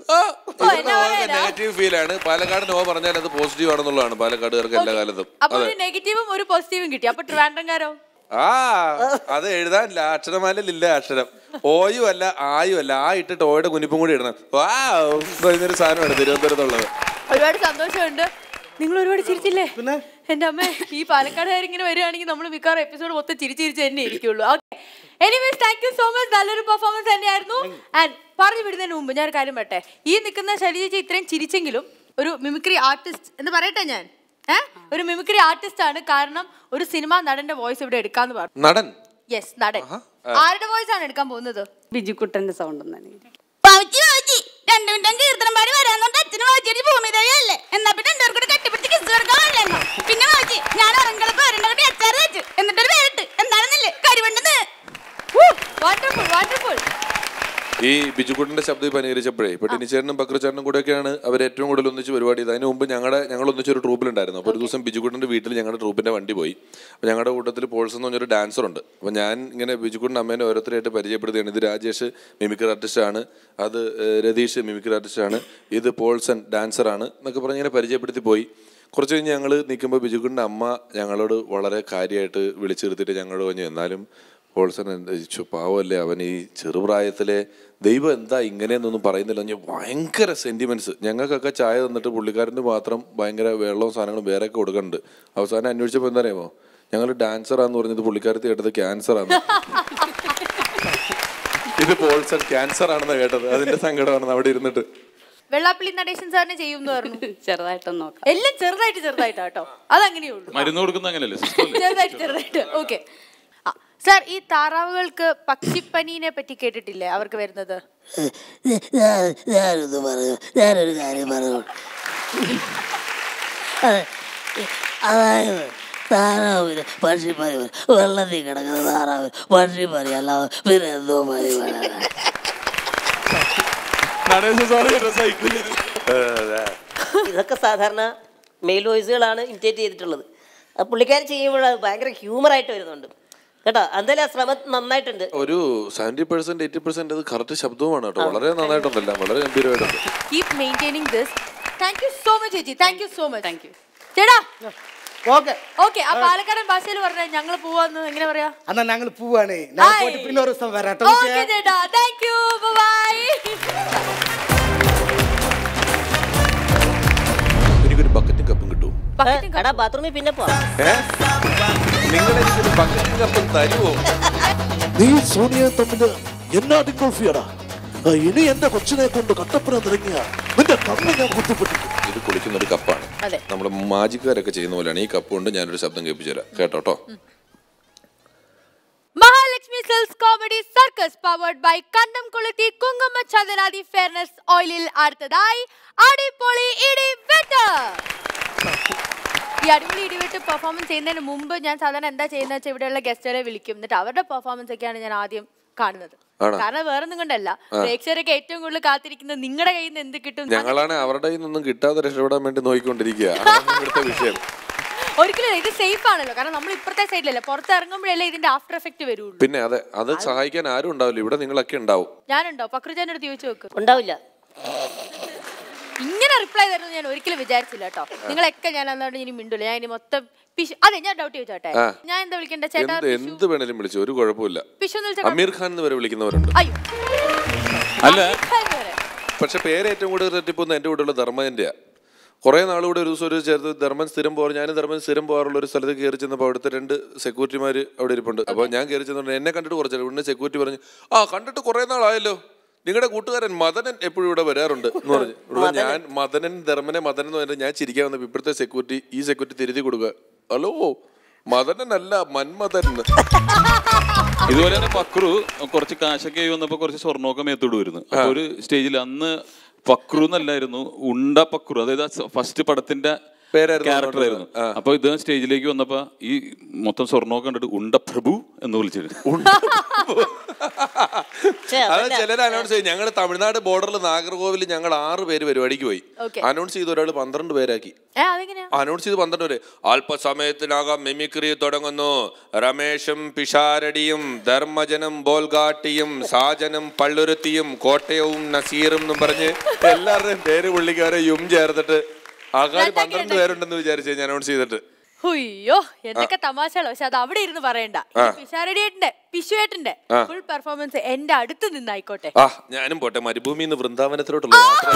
ആ നെഗറ്റീവ് ഫീൽ ആണ് പാലക്കാടിന് ഓ പറഞ്ഞാൽ അത് പോസിറ്റീവ് ആണെന്നുള്ളതാണ് പാലക്കാടുകാർക്ക് എല്ലാ കാലത്തും അപ്പൊ അതെ ഒരു നെഗറ്റീവും ഒരു പോസിറ്റീവും കിട്ടി അപ്പൊ ട്രിവാൻഡ്രംകാരോ ആ അത് എഴുതാനില്ല അക്ഷരമാലില്ല അക്ഷരം ഓയും അല്ല ആയും അല്ല ആ ഇട്ടിട്ട് ഓയുടെ കുനിപ്പും കൂടി ഇടണം വാ എന്നൊരു സാധനമാണ് തിരുവനന്തപുരത്തുള്ളത് ഒരുപാട് സന്തോഷമുണ്ട് നിങ്ങൾ ഒരുപാട് ചിരിച്ചില്ലേ എന്റെ അമ്മ ഈ പാലക്കാടുകാർ ഇങ്ങനെ വരികയാണെങ്കിൽ നമ്മൾ മിക്കവാറും എപ്പിസോഡ് മൊത്തം ചിരിച്ച് ചിരിച്ച് തന്നെ ഇരിക്കുള്ളൂ okay anyways thank you so much നല്ലൊരു പെർഫോമൻസ് തന്നെയായിരുന്നു ആൻഡ് പറഞ്ഞു വിടുന്നതിന് മുമ്പ് ഞാൻ ഒരു കാര്യം പറ്റേ ഈ നിൽക്കുന്ന ശൈലജ ഇത്രയും ചിരിച്ചെങ്കിലും ഒരു മിമിക്രി ആർട്ടിസ്റ്റ് എന്ന് പറയട്ടെ ഞാൻ ഏ ഒരു മിമിക്രി ആർട്ടിസ്റ്റ് ആണ് കാരണം ഒരു സിനിമ നടന്റെ വോയിസ് ഇവിടെ എടുക്കാന്ന് പറഞ്ഞു നടൻ യെസ് നടൻ ആരുടെ വോയിസ് ആണ് എടുക്കാൻ പോകുന്നത് ബിജുക്കുട്ടന്റെ സൗണ്ട് തന്നെ പൗച്ചി പൗച്ചി രണ്ടു മിനിറ്റും കീർത്തനമ്പാടി വരാന്നോണ്ട് അച്ഛനും വാച്ചിയുടെ ഭൂമിതയല്ലേ എന്നാ പിന്നെ രണ്ടു പേർക്കൂടെ കെട്ടിപ്പിടിച്ച് കിസ് കൊടുക്കാമല്ലോ പിന്നെ വാച്ചി ഞാൻ ഉറങ്ങളൊക്കെ ഒരെണ്ണം കൂടി അച്ചാറ് വെച്ചു എന്നിട്ടൊരു പേരിട്ട് എന്താണെന്നില്ലേ കരിവണ്ടെന്ന് വണ്ടർഫുൾ വണ്ടർഫുൾ ഈ ബിജുക്കുട്ടന്റെ ശബ്ദം ഇപ്പൊ അനുകരിച്ചപ്പോഴേ ഇപ്പൊ ടിനിച്ചേട്ടനും ബക്രച്ചേട്ടനും കൂടെ ഒക്കെയാണ് അവർ ഏറ്റവും കൂടുതൽ ഒന്നിച്ച് പരിപാടി ചെയ്തത് അതിന് മുമ്പ് ഞങ്ങളുടെ ഞങ്ങൾ ഒന്നിച്ചൊരു ട്രൂപ്പിലുണ്ടായിരുന്നു അപ്പോൾ ഒരു ദിവസം ബിജുക്കുട്ടന്റെ വീട്ടിൽ ഞങ്ങളുടെ ട്രൂപ്പിന്റെ വണ്ടി പോയി അപ്പോൾ ഞങ്ങളുടെ കൂട്ടത്തിൽ പോൾസ് എന്ന് പറഞ്ഞൊരു ഡാൻസർ ഉണ്ട് അപ്പോൾ ഞാൻ ഇങ്ങനെ ബിജുക്കുട്ടൻ അമ്മേനെ ഓരോരുത്തരായിട്ട് പരിചയപ്പെടുത്തുകയാണ് ഇത് രാജേഷ് മിമിക്രി ആർട്ടിസ്റ്റ് ആണ് അത് ഏഹ്, രതീഷ് മിമിക്രി ആർട്ടിസ്റ്റ് ആണ് ഇത് പോൾസൺ ഡാൻസർ ആണ് എന്നൊക്കെ പറഞ്ഞ് ഇങ്ങനെ പരിചയപ്പെടുത്തി പോയി കുറച്ച് കഴിഞ്ഞ് ഞങ്ങൾ നിൽക്കുമ്പോൾ ബിജുക്കുട്ടിൻ്റെ അമ്മ ഞങ്ങളോട് വളരെ കാര്യമായിട്ട് വിളിച്ചു നിർത്തിയിട്ട് ഞങ്ങളോട് പറഞ്ഞു എന്നാലും പോൾസൺ എന്താ ചു- പാവമല്ലേ അവൻ ഈ ചെറുപ്രായത്തിലെ ദൈവം എന്താ ഇങ്ങനെയെന്നൊന്നും പറയുന്നില്ല ഞാൻ ഭയങ്കര സെന്റിമെന്റ്സ് ഞങ്ങൾക്കൊക്കെ ചായ തന്നിട്ട് പുള്ളിക്കാരന് മാത്രം ഭയങ്കര വെള്ളവും സാധനങ്ങളും വേറെയൊക്കെ കൊടുക്കുന്നുണ്ട് അവസാനം അന്വേഷിച്ചപ്പോൾ എന്താ അറിയാമോ ഞങ്ങൾ ഡാൻസറാന്ന് പറഞ്ഞത് പുള്ളിക്കാരത്തി കേട്ടത് ക്യാൻസറാണ് ഇത് പോൾസൺ ക്യാൻസർ ആണെന്ന് കേട്ടത് അതിന്റെ സങ്കടമാണെന്ന് അവിടെ ഇരുന്നിട്ട് വെള്ളാപ്പള്ളി നടേശൻ സാറിന് ചെയ്യും എന്ന് പറഞ്ഞു ചെറുതായിട്ടൊന്ന് നോക്കാം എല്ലാം ചെറുതായിട്ട് ചെറുതായിട്ടാ കേട്ടോ അതങ്ങനെയേ ഉള്ളൂ മരുന്ന് കൊടുക്കുന്ന അങ്ങനെയല്ലേ സിസ്റ്റർ അല്ലേ ചെറുതായിട്ട് ചെറുതായിട്ട് ഓക്കെ സാർ ഈ താറാവുകൾക്ക് പക്ഷിപ്പനീനെ പറ്റി കേട്ടിട്ടില്ലേ അവർക്ക് വരുന്നത് ഞാൻ- ഞാനൊന്ന് പറഞ്ഞു ഞാനൊരു കാര്യം പറഞ്ഞു അതെ അതായത് താറാവിന് പക്ഷിപ്പനി വരും. വെള്ളത്തിൽ കിടക്കുന്ന താറാവിന് പക്ഷിപ്പനി അല്ലാതെ പിന്നെ എന്തോ പനി വരാനാ ഇതൊക്കെ സാധാരണ മെയിൽ വോയിസുകളാണ് ഇമിറ്റേറ്റ് ചെയ്തിട്ടുള്ളത് അത് പുള്ളിക്കാരൻ ചെയ്യുമ്പോൾ അത് ഭയങ്കര ഹ്യൂമറായിട്ട് വരുന്നുണ്ട് കേട്ടോ എന്തായാലും ആ ശ്രമം നന്നായിട്ടുണ്ട് ഒരു സെവന്റി പെർസെന്റ് എയ്റ്റി പെർസെന്റ് അത് കറക്റ്റ് ശബ്ദവുമാണ് കേട്ടോ വളരെ നന്നായിട്ടുണ്ടല്ല വളരെ ഗംഭീരമായിട്ടുണ്ട് keep maintaining this thank you so much ചേച്ചി thank you so much thank you ചേട്ടാ ഓക്കെ ഓക്കെ ആ പാലക്കാടൻ ഭാഷയിൽ പറഞ്ഞ ഞങ്ങൾ പോവാന്ന് എങ്ങനെ പറയാ എന്നാ ഞങ്ങൾ പോവാണ് ഞാൻ പോയിട്ട് പിന്നെ ഒരു ദിവസം വരാട്ടോ ഓക്കെ ചേട്ടാ താങ്ക് യു ബൈ എനിക്കൊരു ബക്കറ്റും കപ്പും കിട്ടും എടാ ബാത്റൂമിൽ പിന്നെ പോവാം നിങ്ങൾ എനിക്കൊരു ബക്കറ്റും കപ്പും തരുമോ നീ സോണിയ തമ്മില് എന്നാ ഡിങ്കോൾഫിയടാ ഇനി എന്റെ കൊച്ചിനെ കൊണ്ട് കട്ടപ്പന തുടങ്ങിയ നിന്റെ കണ്ണ് ഞാൻ കുത്തിപ്പൊട്ടിക്കും ഇത് കുളിക്കുന്ന ഒരു കപ്പാണ് അതെ. നമ്മുടെ മാജിക്കാരൊക്കെ ചെയ്യുന്ന പോലെയാണ് ഈ കപ്പ് കൊണ്ട് ഞാനൊരു ശബ്ദം കേൾപ്പിച്ചു തരാം കേട്ടോട്ടോ Mahalakshmi Silks comedy circus powered by Kandamkulathy കുങ്കുമ Chandanadi fairness ഓയിലിൽ അടുത്തതായി അടിപൊളി ഇടി വെട്ട് ഈ അടിപൊളി ഇടിവെട്ട് പെർഫോമൻസ് ചെയ്യുന്നതിന് മുമ്പ് ഞാൻ സാധാരണ എന്താ ചെയ്യുന്നത് വെച്ചാൽ ഇവിടെയുള്ള ഗസ്റ്റുകളെ വിളിക്കും എന്നിട്ട് അവരുടെ പെർഫോമൻസ് ഒക്കെയാണ് ഞാൻ ആദ്യം കാണുന്നത് ആണോ? കാരണം വേറെ ഒന്നും കൊണ്ടല്ല ആ. പ്രേക്ഷകരൊക്കെ ഏറ്റവും കൂടുതൽ കാത്തിരിക്കുന്നത് നിങ്ങളുടെ കയ്യിൽ നിന്ന് എന്ത് കിട്ടും ഞങ്ങളാണ് അവരുടെ കയ്യിൽ നിന്നൊന്നും കിട്ടാതെ രക്ഷപ്പെടാൻ വേണ്ടി നോക്കിക്കൊണ്ടിരിക്കുക അതാണ് ഇവിടുത്തെ വിഷയം ഒരിക്കലും ഇത് സേഫ് ആണല്ലോ കാരണം നമ്മൾ ഇപ്പുറത്തെ സൈഡിലല്ലേ പുറത്ത് ഇറങ്ങുമ്പോഴല്ലേ ഇതിന്റെ ആഫ്റ്റർ എഫക്ട് വരുള്ളൂ പിന്നെ അതെ അത് സഹായിക്കാൻ ആരും ഉണ്ടാവില്ല ഇവിടെ നിങ്ങളൊക്കെ ഉണ്ടാവും ഞാനുണ്ടോ പക്രുജാന്റെ അടുത്ത് ചോദിച്ചു നോക്ക് ഉണ്ടാവില്ല ഇങ്ങനെ റിപ്ലൈ തരുന്നത് ഞാൻ ഒരിക്കലും വിചാരിച്ചില്ല കേട്ടോ നിങ്ങളൊക്കെ ഞാൻ അന്നോട് ഇനി മിണ്ടില്ല ഞാൻ ഇനി മൊത്തം പിഷ് അതെ ഞാൻ ഡൗട്ട് ചോദിച്ചോട്ടെ ആ. ഞാൻ എന്താ വിളിക്കണ്ട ചേട്ടാ എന്ത് എന്ത് വേണേലും വിളിച്ചു ഒരു കുഴപ്പമില്ല പിഷു എന്ന് വിളിച്ചാൽ അമീർ ഖാൻ എന്ന് വരെ വിളിക്കുന്നവരുണ്ട് അയ്യോ അല്ല പക്ഷെ പേര് ഏറ്റവും കൂടുതൽ തെറ്റിപ്പോകുന്ന എൻ്റെ കൂടെയുള്ള ധർമ്മജൻ്റെയാ കുറേ നാളുകൂടെ ഒരു ദിവസം ഒരു ചേർത്ത് ധർമ്മൻ സ്ഥിരം പോകാറ് ഞാൻ ധർമ്മൻ സ്ഥിരം പോകാറുള്ള ഒരു സ്ഥലത്ത് കയറി ചെന്നപ്പോൾ അവിടുത്തെ രണ്ട് സെക്യൂരിറ്റിമാർ അവിടെ ഇരിപ്പുണ്ട് അപ്പോൾ ഞാൻ കയറി ചെന്നുകൊണ്ട് എന്നെ കണ്ടിട്ട് കുറച്ചല്ല ഉടനെ സെക്യൂരിറ്റി പറഞ്ഞു ആ കണ്ടിട്ട് കുറേ നാളായല്ലോ നിങ്ങളുടെ കൂട്ടുകാരൻ മദനൻ എപ്പോഴും ഇവിടെ വരാറുണ്ട് എന്ന് പറഞ്ഞു ഇവിടെ ഞാൻ മദനൻ ധർമ്മനെ മദനൻ എന്ന് പറഞ്ഞിട്ട് ഞാൻ ചിരിക്കാൻ വന്നപ്പോൾ ഇപ്പോഴത്തെ സെക്യൂരിറ്റി ഈ സെക്യൂരിറ്റി തിരുത്തി കൊടുക്കുക ഹലോ മദനനല്ല മന്മദൻ എന്ന്." ഇതുപോലെ തന്നെ പക്രു കുറച്ച് കാശൊക്കെ ആയി വന്നപ്പോ കുറച്ച് സ്വർണ്ണമൊക്കെ മേത്തോട് വരുന്നു അപ്പൊ ഒരു സ്റ്റേജിൽ അന്ന് പക്രു എന്നല്ലായിരുന്നു ഉണ്ട പക്രു അതായത് ഫസ്റ്റ് പടത്തിന്റെ പേരായിരുന്നു ക്യാരക്ടർ ആയിരുന്നു അപ്പൊ ഇത് സ്റ്റേജിലേക്ക് വന്നപ്പോ ഈ മൊത്തം സ്വർണ്ണമൊക്കെ കണ്ടിട്ട് ഉണ്ട പ്രഭു എന്ന് വിളിച്ചിട്ട് അത് ചിലർ അനൗൺസ് ചെയ്യും ഞങ്ങൾ തമിഴ്നാട് ബോർഡറിൽ നാഗർകോവിൽ ഞങ്ങൾ ആറ് പേര് പരിപാടിക്ക് പോയി Okay. അനൗൺസ് ചെയ്ത ഒരാൾ പന്ത്രണ്ട് പേരാക്കി ഏ അതെങ്ങനെയാ അനൗൺസ് ചെയ്ത് പന്ത്രണ്ട് പേര് അല്പസമയത്തിനകം മിമിക്രി തുടങ്ങുന്നു രമേശും പിഷാരടിയും ധർമ്മജനും ബോൽഗാട്ടിയും സാജനും പള്ളുരുത്തിയും കോട്ടയവും നസീറും എന്നും പറഞ്ഞ് എല്ലാവരുടെയും പേര് പുള്ളിക്കാരെ യും ചേർത്തിട്ട് ആൾക്കാർ പന്ത്രണ്ട് പേരുണ്ടെന്ന് വിചാരിച്ചു ഞാൻ അനൗൺസ് ചെയ്തിട്ട് അയ്യോ എന്തൊക്കെ തമാശകളോ പക്ഷെ അത് അവിടെ ഇരുന്ന് പറയണ്ട ആ. പിഷാരടിയേട്ടന്റെ പിഷുവേട്ടന്റെ ആ. ഫുൾ പെർഫോമൻസ് എന്റെ അടുത്ത് നിന്നായിക്കോട്ടെ ആ ഞാനും പോട്ടെ മരുഭൂമിയിൽ നിന്ന് വൃന്ദാവനത്തിലോട്ടുള്ള യാത്ര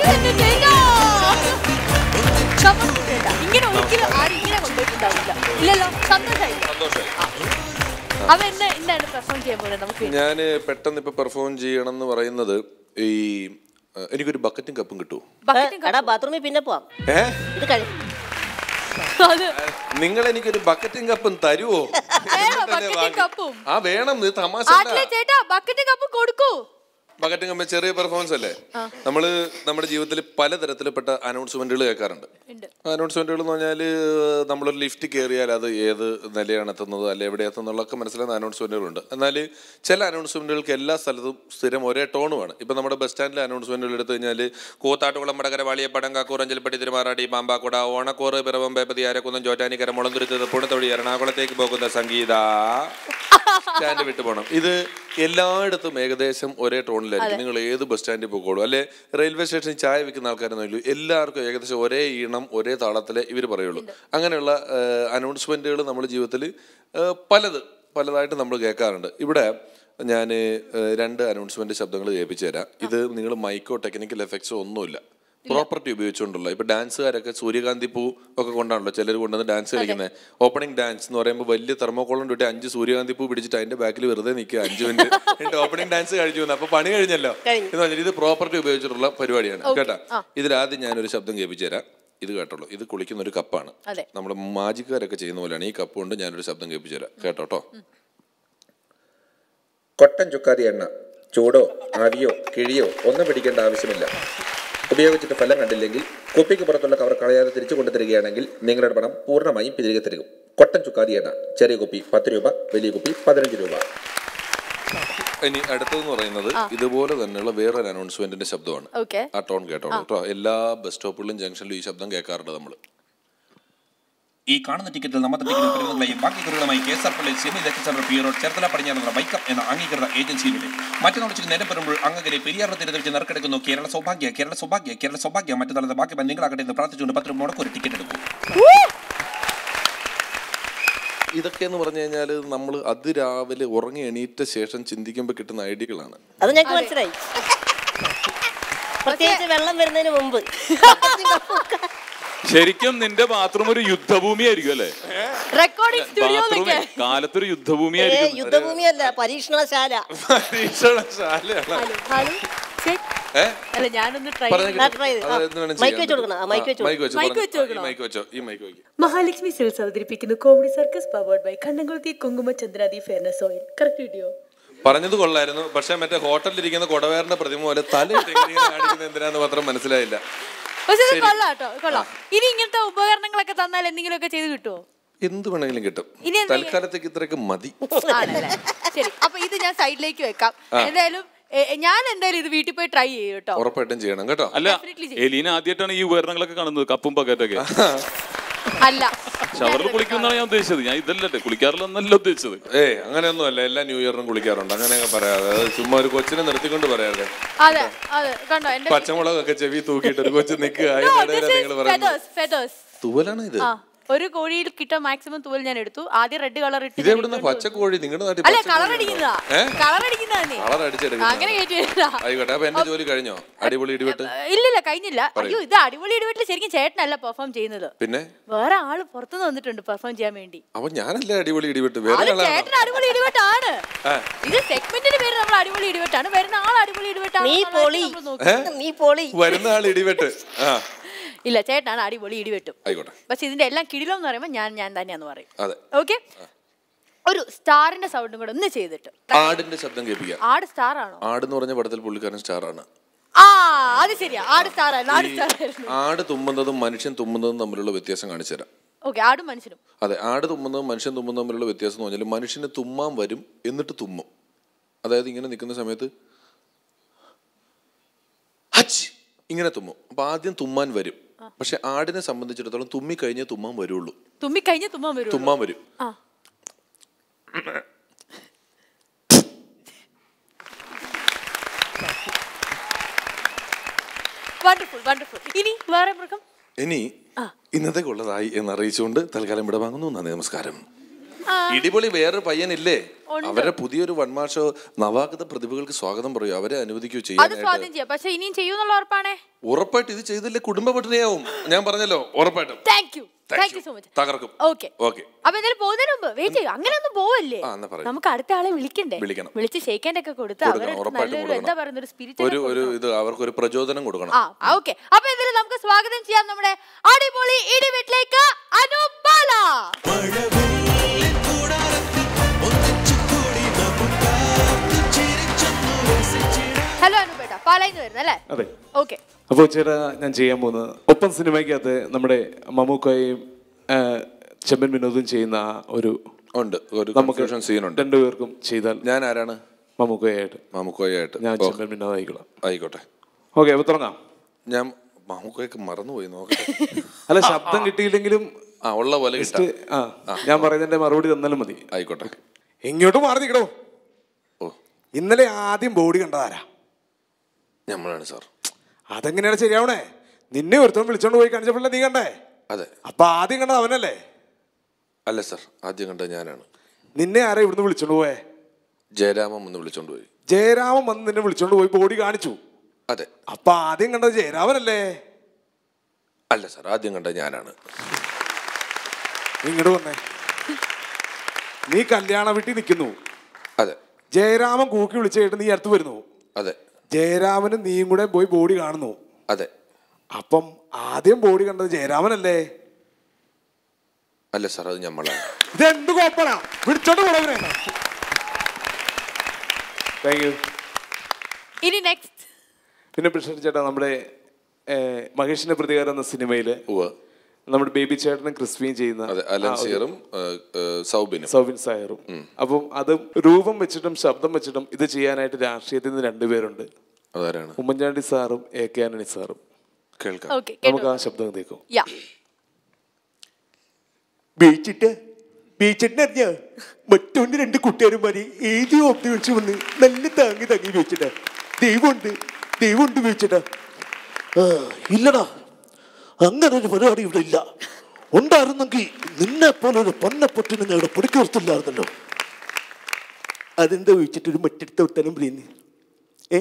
സമ്മതിച്ചു ചേട്ടാ. ഇങ്ങനെ ഒരിക്കലും ആരും ഇങ്ങനെ കൊണ്ടുപോയിട്ടുണ്ടാവില്ല ഇല്ലല്ലോ സന്തോഷമായി സന്തോഷമായി അവ എന്നെ എന്താണ് പെർഫോം ചെയ്യാൻ പോകുന്നത് നമുക്ക് ഞാൻ പെട്ടെന്ന് ഇപ്പൊ പെർഫോം ചെയ്യണം എന്ന് പറയുന്നത് ഈ ഏഹ്, എനിക്കൊരു ബക്കറ്റും കപ്പും കിട്ടുമോ എടാ ബാത്റൂമിൽ പിന്നെ പോവാം ഏ ഇത് കഴി അത് നിങ്ങൾ എനിക്കൊരു ബക്കറ്റും കപ്പും തരുവോ വേണോ ബക്കറ്റും കപ്പും ആ വേണം ഇത് തമാശ ആട്ടിലെ ചേട്ടാ ബക്കറ്റും കപ്പും കൊടുക്കൂ ബക്കറ്റും കപ്പ ചെറിയ പെർഫോമൻസ് അല്ലേ ആ. നമ്മള് നമ്മുടെ ജീവിതത്തിൽ പലതരത്തിൽപ്പെട്ട അനൗൺസ്മെന്റുകൾ കേൾക്കാറുണ്ട് ഉണ്ട് അനൗൺസ്മെന്റുകൾ എന്ന് പറഞ്ഞാൽ നമ്മളൊരു ലിഫ്റ്റ് കയറിയാൽ അത് ഏത് നിലയാണ് എത്തുന്നത് അല്ലെ എവിടെ എത്തുന്നുള്ളതൊക്കെ മനസ്സിലാകുന്ന അനൗൺസ്മെന്റുകളുണ്ട് എന്നാൽ ചില അനൗൺസ്മെന്റുകൾക്ക് എല്ലാ സ്ഥലത്തും സ്ഥിരം ഒരേ ടോണുമാണ് ഇപ്പം നമ്മുടെ ബസ് സ്റ്റാൻഡിലെ അനൗൺസ്മെന്റുകൾ എടുത്തു കഴിഞ്ഞാൽ കൂത്താട്ടുകുളം വടകര വാളിയപ്പടം കാക്കൂർ അഞ്ചൽപ്പട്ടി തിരുമാറാടി പാമ്പാക്കുട ഓണക്കൂറ് പിറവം പേപ്പതി ആരക്കുന്നം ചോറ്റാനിക്കര മുളന്തുരുത്ത് പുണത്തൊടി എറണാകുളത്തേക്ക് പോകുന്ന സംഗീത സ്റ്റാൻഡ് വിട്ടു പോകണം ഇത് എല്ലായിടത്തും ഏകദേശം ഒരേ ടോണിലായിരിക്കും നിങ്ങൾ ഏത് ബസ് സ്റ്റാൻഡിൽ പോയിക്കോളൂ അല്ലെ റെയിൽവേ സ്റ്റേഷനിൽ ചായ വിൽക്കുന്ന ആൾക്കാരെന്നല്ലോ എല്ലാവർക്കും ഏകദേശം ഒരേ ഈണം ഒരേ താളത്തിലെ ഇവർ പറയുള്ളൂ അങ്ങനെയുള്ള അനൗൺസ്മെന്റുകൾ നമ്മുടെ ജീവിതത്തിൽ പലത് പലതായിട്ട് നമ്മൾ കേൾക്കാറുണ്ട് ഇവിടെ ഞാൻ രണ്ട് അനൗൺസ്മെന്റ് ശബ്ദങ്ങൾ കേൾപ്പിച്ചു തരാം ഇത് നിങ്ങൾ മൈക്കോ ടെക്നിക്കൽ എഫക്ട്സോ ഒന്നുമില്ല പ്രോപ്പർട്ടി ഉപയോഗിച്ചുകൊണ്ടുള്ള ഇപ്പൊ ഡാൻസുകാരൊക്കെ സൂര്യകാന്തി പൂ ഒക്കെ കൊണ്ടാണല്ലോ ചിലർ കൊണ്ടുവന്ന് ഡാൻസ് കളിക്കുന്നത് ഓപ്പണിംഗ് ഡാൻസ് എന്ന് പറയുമ്പോൾ വലിയ തെർമോക്കോളം ഇട്ട് അഞ്ച് സൂര്യകാന്തി പൂ പിടിച്ചിട്ട് അതിന്റെ ബാക്കിൽ വെറുതെ നിൽക്കുക അഞ്ച് മിനിറ്റ് എന്നിട്ട് ഓപ്പണിംഗ് ഡാൻസ് കഴിച്ചു വന്നു അപ്പൊ പണി കഴിഞ്ഞല്ലോ എന്ന് പറഞ്ഞാൽ ഇത് പ്രോപ്പർട്ടി ഉപയോഗിച്ചിട്ടുള്ള പരിപാടിയാണ് Okay. കേട്ടാ ആ. ഇതിലാദ്യം ഞാനൊരു ശബ്ദം കേൾപ്പിച്ചു തരാം ഇത് കേട്ടോളൂ ഇത് കുളിക്കുന്ന ഒരു കപ്പാണ് അതെ നമ്മുടെ മാജിക്കാരൊക്കെ ചെയ്യുന്ന പോലെയാണ് ഈ കപ്പ് കൊണ്ട് ഞാനൊരു ശബ്ദം കേൾപ്പിച്ചു തരാം കേട്ടോട്ടോ കൊട്ടൻ ചുക്കാതി എണ്ണ ചൂടോ ആവിയോ കിഴിയോ ഒന്നും പിടിക്കേണ്ട ആവശ്യമില്ല ഉപയോഗിച്ചിട്ട് ഫലം കണ്ടില്ലെങ്കിൽ കുപ്പിക്ക് പുറത്തുള്ള കവർ കളയാതെ തിരിച്ചു കൊണ്ടുതരികയാണെങ്കിൽ നിങ്ങളുടെ പണം പൂർണ്ണമായും തിരികെ തരും കൊട്ടൻ ചുക്കാതി എണ്ണ ചെറിയ കുപ്പി പത്ത് രൂപ വലിയ കുപ്പി പതിനഞ്ച് രൂപ ഇനി അടുത്തതെന്ന് പറയുന്നത് ആ. ഇതുപോലെ തന്നെയുള്ള വേറൊരു അനൗൺസ്മെന്റിന്റെ ശബ്ദമാണ് ഓക്കെ ആ ടോൺ കേട്ടോളൂ ആ. കേട്ടോ എല്ലാ ബസ് സ്റ്റോപ്പുകളിലും ജംഗ്ഷനിലും ഈ ശബ്ദം കേൾക്കാറുണ്ട് നമ്മൾ ഈ കാണുന്ന ടിക്കറ്റിൽ നമ്മുടെ ടിക്കറ്റ് പ്രതിനിധികളെയും ബാക്കി കുറികളുമായി കെ എസ് ആർ പള്ളി സെമി ദക്ഷിണ പി റോഡ് ചേർത്തല പടിഞ്ഞാറുള്ള ബൈക്കം എന്ന അംഗീകൃത ഏജൻസിയിലൂടെ മറ്റന്നാൾ ഉച്ചയ്ക്ക് നേരം വരുമ്പോൾ അങ്ങകലെ പെരിയാറിന് തീരത്ത് വെച്ച് നറുക്കെടുക്കുന്നു കേരള സൗഭാഗ്യ കേരള സൗഭാഗ്യ കേരള സൗഭാഗ്യ മറ്റന്നാളത്തെ ബാക്കി നിങ്ങളാകട്ടെ എന്ന് പ്രാർത്ഥിച്ചുകൊണ്ട് പത്ത് രൂപ മുടക്ക് ഒരു ടിക്കറ്റ് എടുക്കും ഇതൊക്കെ എന്ന് പറഞ്ഞു കഴിഞ്ഞാൽ നമ്മൾ അതിരാവിലെ ഉറങ്ങി എണീറ്റ ശേഷം ചിന്തിക്കുമ്പോൾ കിട്ടുന്ന ഐഡിയകളാണ് അത് ഞങ്ങൾക്ക് മനസ്സിലായി പ്രത്യേകിച്ച് വെള്ളം വരുന്നതിന് മുമ്പ് ശരിക്കും നിന്റെ ബാത്റൂം ഒരു യുദ്ധഭൂമി ആയിരിക്കും അല്ലേ റെക്കോർഡിംഗ് സ്റ്റുഡിയോ ബാത്റൂമേ കാലത്തൊരു യുദ്ധഭൂമി ഏ ആയിരിക്കും യുദ്ധഭൂമിയല്ല പരീക്ഷണശാല ഏ? അല്ല ഞാനൊന്ന് ട്രൈ പറഞ്ഞേ ആ, try ചെയ്ത്. ആ, അത് എന്ത് വേണം mic ചെയ്യാൻ വെച്ച് കൊടുക്കണം. ആ, mic പറ്റും. വെച്ച് ആ, mic വെച്ച് mic പറഞ്ഞോ. വെച്ച് കൊടുക്കണോ? ഈ mic വെച്ചോ ഈ mic വെക്ക് മഹാലക്ഷ്മി സിൽസ് അവതരിപ്പിക്കുന്ന comedy circus powered by Kandamkulathy Kumkuma Chandradi fairness oil correct video പറഞ്ഞത് കൊള്ളായിരുന്നു പക്ഷെ മറ്റേ ഹോട്ടലിൽ ഇരിക്കുന്ന കൊടവേറിന്റെ പ്രതിമ പോലെ തലയിട്ട് ഇങ്ങനെ കാണിക്കുന്നത് എന്തിനാന്ന് മാത്രം മനസ്സിലായില്ല പക്ഷെ ഇത് ശരി. കൊള്ളാം കേട്ടോ കൊള്ളാം ഇനി ഇങ്ങനത്തെ ഉപകരണങ്ങളൊക്കെ തന്നാൽ എന്തെങ്കിലുമൊക്കെ ചെയ്ത് കിട്ടുമോ എന്ത് വേണമെങ്കിലും കിട്ടും ഇനി എന്തെങ്കിലും- തൽക്കാലത്തേക്ക് ഇത്രയൊക്കെ മതി ആണല്ലേ ശരി അപ്പൊ ഇത് ഞാൻ സൈഡിലേക്ക് വെക്കാം ആ. എന്തായാലും എ, ഞാൻ എന്തായാലും ഇത് വീട്ടിൽ പോയി ട്രൈ ചെയ്യും കേട്ടോ ഉറപ്പായിട്ടും ചെയ്യണം കേട്ടോ അല്ല എലീന ആദ്യമായിട്ടാണ് ഈ ഉപകരണങ്ങളൊക്കെ കാണുന്നത് കപ്പും പക്കറ്റൊക്കെ അല്ല ഷവറിൽ കുളിക്കുമെന്നാണ് ഞാൻ ഉദ്ദേശിച്ചത് ഞാൻ ഇതല്ലേ കുളിക്കാറില്ലെന്നല്ല ഉദ്ദേശിച്ചത് ഏയ് അങ്ങനെയൊന്നും അല്ല എല്ലാ ന്യൂ ഇയറിനും കുളിക്കാറുണ്ട് അങ്ങനെയൊക്കെ പറയാതെ അത് ചുമ്മാ ഒരു കൊച്ചിനെ നിർത്തിക്കൊണ്ട് പറയാതെ അതെ അതെ കണ്ടോ എന്റെ പച്ചമുളകൊക്കെ ചെവി തൂക്കിയിട്ട് ഒരു കൊച്ചു നിൽക്കുക No, അതിനിടയിലാണ് this is നിങ്ങൾ പറയുന്നത് feathers, feathers. തൂവലാണ് ഇത് ആ ഒരു കോഴിയിൽ കിട്ടാൻ മാക്സിമം തൂവൽ ഞാൻ എടുത്തു ആദ്യം റെഡ് കളർ ഇട്ട് ഇത് എവിടുന്ന പച്ചക്കോഴി നിങ്ങളുടെ നാട്ടിൽ അല്ല പച്ചക്കോഴി കളർ ഉണ്ടോ? അടിക്കുന്നതാ ഏ? കളർ അടിക്കുന്നതാ കളർ അടിച്ചെടുക്കുന്നത് അങ്ങനെ കയറ്റിയില്ല ആയിക്കോട്ടെ അപ്പൊ എന്റെ ജോലി കഴിഞ്ഞോ അടിപൊളി ഇടിവെട്ട് ഇല്ലില്ല കഴിഞ്ഞില്ല പറയൂ. അയ്യോ ഇത് അടിപൊളി ഇടിവെട്ടിൽ ശരിക്കും ചേട്ടനല്ല പെർഫോം ചെയ്യുന്നത് പിന്നെ വേറെ ആള് പുറത്തുനിന്ന് വന്നിട്ടുണ്ട് പെർഫോം ചെയ്യാൻ വേണ്ടി അപ്പൊ ഞാനല്ലേ അടിപൊളി ഇടിവെട്ട് വേറെ അത് ആളാണോ ചേട്ടൻ അടിപൊളി ഇടിവെട്ടാണ് ആ. ഇത് സെഗ്മെന്റിന്റെ പേര് നമ്മൾ അടിപൊളി ഇടിവെട്ടാണ് വരുന്ന ആൾ അടിപൊളി ഇടിവെട്ടാണ് നീ പൊളി. ഏ? നീ പൊളി വരുന്ന ആൾ ഇടിവെട്ട് ആ ഇല്ല ചേട്ടനാണ് അടിപൊളി ഇടിവെട്ടും ആയിക്കോട്ടെ പക്ഷെ ഇതിന്റെ എല്ലാം കിടിലം എന്ന് പറയുമ്പോൾ ഞാൻ ഞാൻ തന്നെയാന്ന് പറയും അതെ ഓക്കെ ഒരു സ്റ്റാറിന്റെ സൗണ്ടും കൂടെ ഒന്ന് ചെയ്തിട്ട് ആടിന്റെ ശബ്ദം കേൾപ്പിക്കാം ആട് സ്റ്റാർ ആണോ ആടെന്ന് പറഞ്ഞ പടത്തിൽ പുള്ളിക്കാരൻ സ്റ്റാർ ആണ് ആ അത് ശരിയാ ആട് സ്റ്റാർ ആയിരുന്നു ആട് സ്റ്റാർ ആയിരുന്നു ആട് തുമ്മുന്നതും മനുഷ്യൻ തുമ്മുന്നതും തമ്മിലുള്ള വ്യത്യാസം കാണിച്ചു തരാം ഓക്കെ ആടും മനുഷ്യനും അതെ ആട് തുമ്മുന്നതും മനുഷ്യൻ തുമ്മുന്നതും തമ്മിലുള്ള വ്യത്യാസം എന്ന് പറഞ്ഞാൽ മനുഷ്യന് തുമ്മാൻ വരും എന്നിട്ട് തുമ്മും അതായത് ഇങ്ങനെ നിൽക്കുന്ന സമയത്ത് ഹച്ച് ഇങ്ങനെ തുമ്മും അപ്പൊ ആദ്യം തുമ്മാൻ വരും പക്ഷെ ആടിനെ സംബന്ധിച്ചിടത്തോളം തുമ്മി കഴിഞ്ഞേ തുമ്മാൻ വരുള്ളൂ തുമ്മി കഴിഞ്ഞ തുമ്മാൻ വരും തുമ്മാൻ വരും ആ വണ്ടർഫുൾ വണ്ടർഫുൾ ഇനി വേറെ മൃഗം ഇനി ഇന്നത്തേക്കുള്ളതായി എന്ന് അറിയിച്ചുകൊണ്ട് തൽക്കാലം ഇവിടെ വാങ്ങുന്നു നന്ദി നമസ്കാരം ആ. ഇടിപൊളി വേറൊരു പയ്യനില്ലേ ഉണ്ട്. അവരുടെ പുതിയൊരു വൺമാൻ ഷോ നവാഗത പ്രതിഭകൾക്ക് സ്വാഗതം പറയൂ അവരെ അനുവദിക്കൂ അത് ചെയ്യാനായിട്ട് സ്വാധീനം ചെയ്യാം പക്ഷെ ഇനിയും ചെയ്യൂന്നുള്ള ഉറപ്പാണേ ഉറപ്പായിട്ട് ഇത് ചെയ്തില്ലേ കുടുംബ പട്ടിണിയാവും ഞാൻ പറഞ്ഞല്ലോ ഉറപ്പായിട്ടും thank you thank you so much തകർക്കും ഓക്കെ ഓക്കെ അപ്പൊ എന്തായാലും പോകുന്നതിന് മുമ്പ് വെയിറ്റ് ചെയ്യും അങ്ങനെ ഒന്നും പോവല്ലേ ആ, എന്നാ പറയൂ. നമുക്ക് അടുത്ത ആളെ വിളിക്കണ്ടേ വിളിക്കണം. വിളിച്ച് ഷെയ്ക്കാൻ്റെ ഒക്കെ കൊടുത്ത് കൊടുക്കണം, അവരുടെ ഉറപ്പായിട്ടും നല്ലൊരു എന്താ കൊടുക്കണം. പറയുന്ന ഒരു സ്പിരിറ്റ് ഒരു ഒരു ഇത് അവർക്കൊരു പ്രചോദനം കൊടുക്കണം ആ ഓക്കെ അപ്പൊ എന്തായാലും നമുക്ക് സ്വാഗതം ചെയ്യാം നമ്മുടെ അടിപൊളി ഇടിവെട്ടിലേക്ക് അനുപാല ഹലോ അനുപേട്ട പാലായിന്ന് വരുന്നത് അല്ലേ അതെ ഓക്കെ അപ്പോൾ ചേട്ടാ ഞാൻ ചെയ്യാൻ പോകുന്നത് ഒപ്പം സിനിമയ്ക്കകത്ത് നമ്മുടെ മമ്മൂക്കയും ആ, ചെമ്പൻ വിനോദും ചെയ്യുന്ന ആ ഒരു ഉണ്ട് ഒരു നമുക്ക് confusion scene ഉണ്ട്. രണ്ടുപേർക്കും ചെയ്താൽ ഞാൻ ആരാണ് മമ്മൂക്കയായിട്ട് മാമുക്കോയായിട്ട് ഞാൻ ഓ, ചെമ്പൻ വിനോദ് ആയിക്കോളാം ആയിക്കോട്ടെ ഓക്കെ അപ്പോൾ തുടങ്ങാം ഞാൻ മാമുക്കോയൊക്കെ മറന്നുപോയി നോക്കട്ടെ അല്ല ശബ്ദം കിട്ടിയില്ലെങ്കിലും ആ ഉള്ള പോലെ just, കിട്ടാം ആ ഞാൻ പറയുന്നതിന്റെ മറുപടി തന്നാലും മതി ആയിക്കോട്ടെ ഇങ്ങോട്ട് മാറി നിൽക്കണോ ഓ ഇന്നലെ ആദ്യം ബോഡി കണ്ടതാരാ നമ്മളാണ് സാർ അതെങ്ങനെയാണ് ശരിയാവണേ നിന്നെ ഒരുത്തം വിളിച്ചോണ്ട് പോയി കാണിച്ചപ്പോഴല്ലേ നീ കണ്ടേ അതെ അപ്പൊ ആദ്യം കണ്ടത് അവനല്ലേ അല്ല സാർ ആദ്യം കണ്ടത് ഞാനാണ് നിന്നെ ആരാ ഇവിടുന്ന് വിളിച്ചോണ്ട് പോയേ ജയരാമൻ ഒന്ന് വിളിച്ചോണ്ട് പോയി ജയരാമൻ വന്ന് നിന്നെ വിളിച്ചോണ്ട് പോയി ബോഡി കാണിച്ചു അതെ അപ്പൊ ആദ്യം കണ്ടത് ജയരാമനല്ലേ അല്ല സാർ ആദ്യം കണ്ടത് ഞാനാണ് നീ ഇങ്ങോട്ട് വന്നേ നീ കല്യാണ വീട്ടിൽ നിൽക്കുന്നു അതെ ജയരാമൻ കൂക്കി വിളിച്ചു കേട്ട് നീ അടുത്ത് വരുന്നു അതെ ജയരാമനും നീയും കൂടെ പോയി ബോഡി കാണുന്നു അതെ അപ്പം ആദ്യം ബോഡി കണ്ടത് ജയരാമനല്ലേ അല്ല സാർ അത് നമ്മളാണ് ഇത് എന്ത് കോപ്പണാ വിളിച്ചോണ്ട് പോണവനെ താങ്ക് യു ഇനി നെക്സ്റ്റ് പിന്നെ പ്രഷർ ചേട്ടാ നമ്മുടെ ഏഹ്, മഹേഷിന്റെ പ്രതികാരം എന്ന സിനിമയിൽ നമ്മുടെ ബേബി ചേട്ടനും ക്രിസ്പിയും ചെയ്യുന്ന അതെ അലൻ ആ ഒരു- സിയറും ഏഹ്, ഏഹ്, സൗബിനും സൗബിൻ സായറും അപ്പം അത് രൂപം വെച്ചിട്ടും ശബ്ദം വെച്ചിട്ടും ഇത് ചെയ്യാനായിട്ട് രാഷ്ട്രീയത്തിൽ നിന്ന് രണ്ടുപേരുണ്ട് അതാരാണ് ഉമ്മൻചാണ്ടി സാറും എ കെ ആന്റണി സാറും കേൾക്കാം ഓക്കെ നമുക്ക് ആ ശബ്ദം കേൾക്കും യാ ബീച്ചിട്ട് ബീച്ചിട്ടിന് അറിഞ്ഞ മറ്റോണ്ട് രണ്ട് കൂട്ടുകാരന്മാര് ഏത് ഓപ്തി വെച്ച് വന്ന് നല്ല താങ്ങി താങ്ങി വെച്ചിട്ടാ ദൈവമുണ്ട് ദൈവമുണ്ട് വെച്ചിട്ടാ ഇല്ലടാ അങ്ങനെ ഒരു പരിപാടി ഇവിടെ ഇല്ല ഉണ്ടായിരുന്നെങ്കിൽ നിന്നെ പോലെ ഒരു പൊന്നപ്പൊട്ടിനെ ഞാൻ ഇവിടെ പിടിക്കുർത്തില്ലായിരുന്നല്ലോ അതെന്താ വെച്ചിട്ടൊരു മറ്റടുത്ത ഉത്തരം പറയുന്നത് ഏ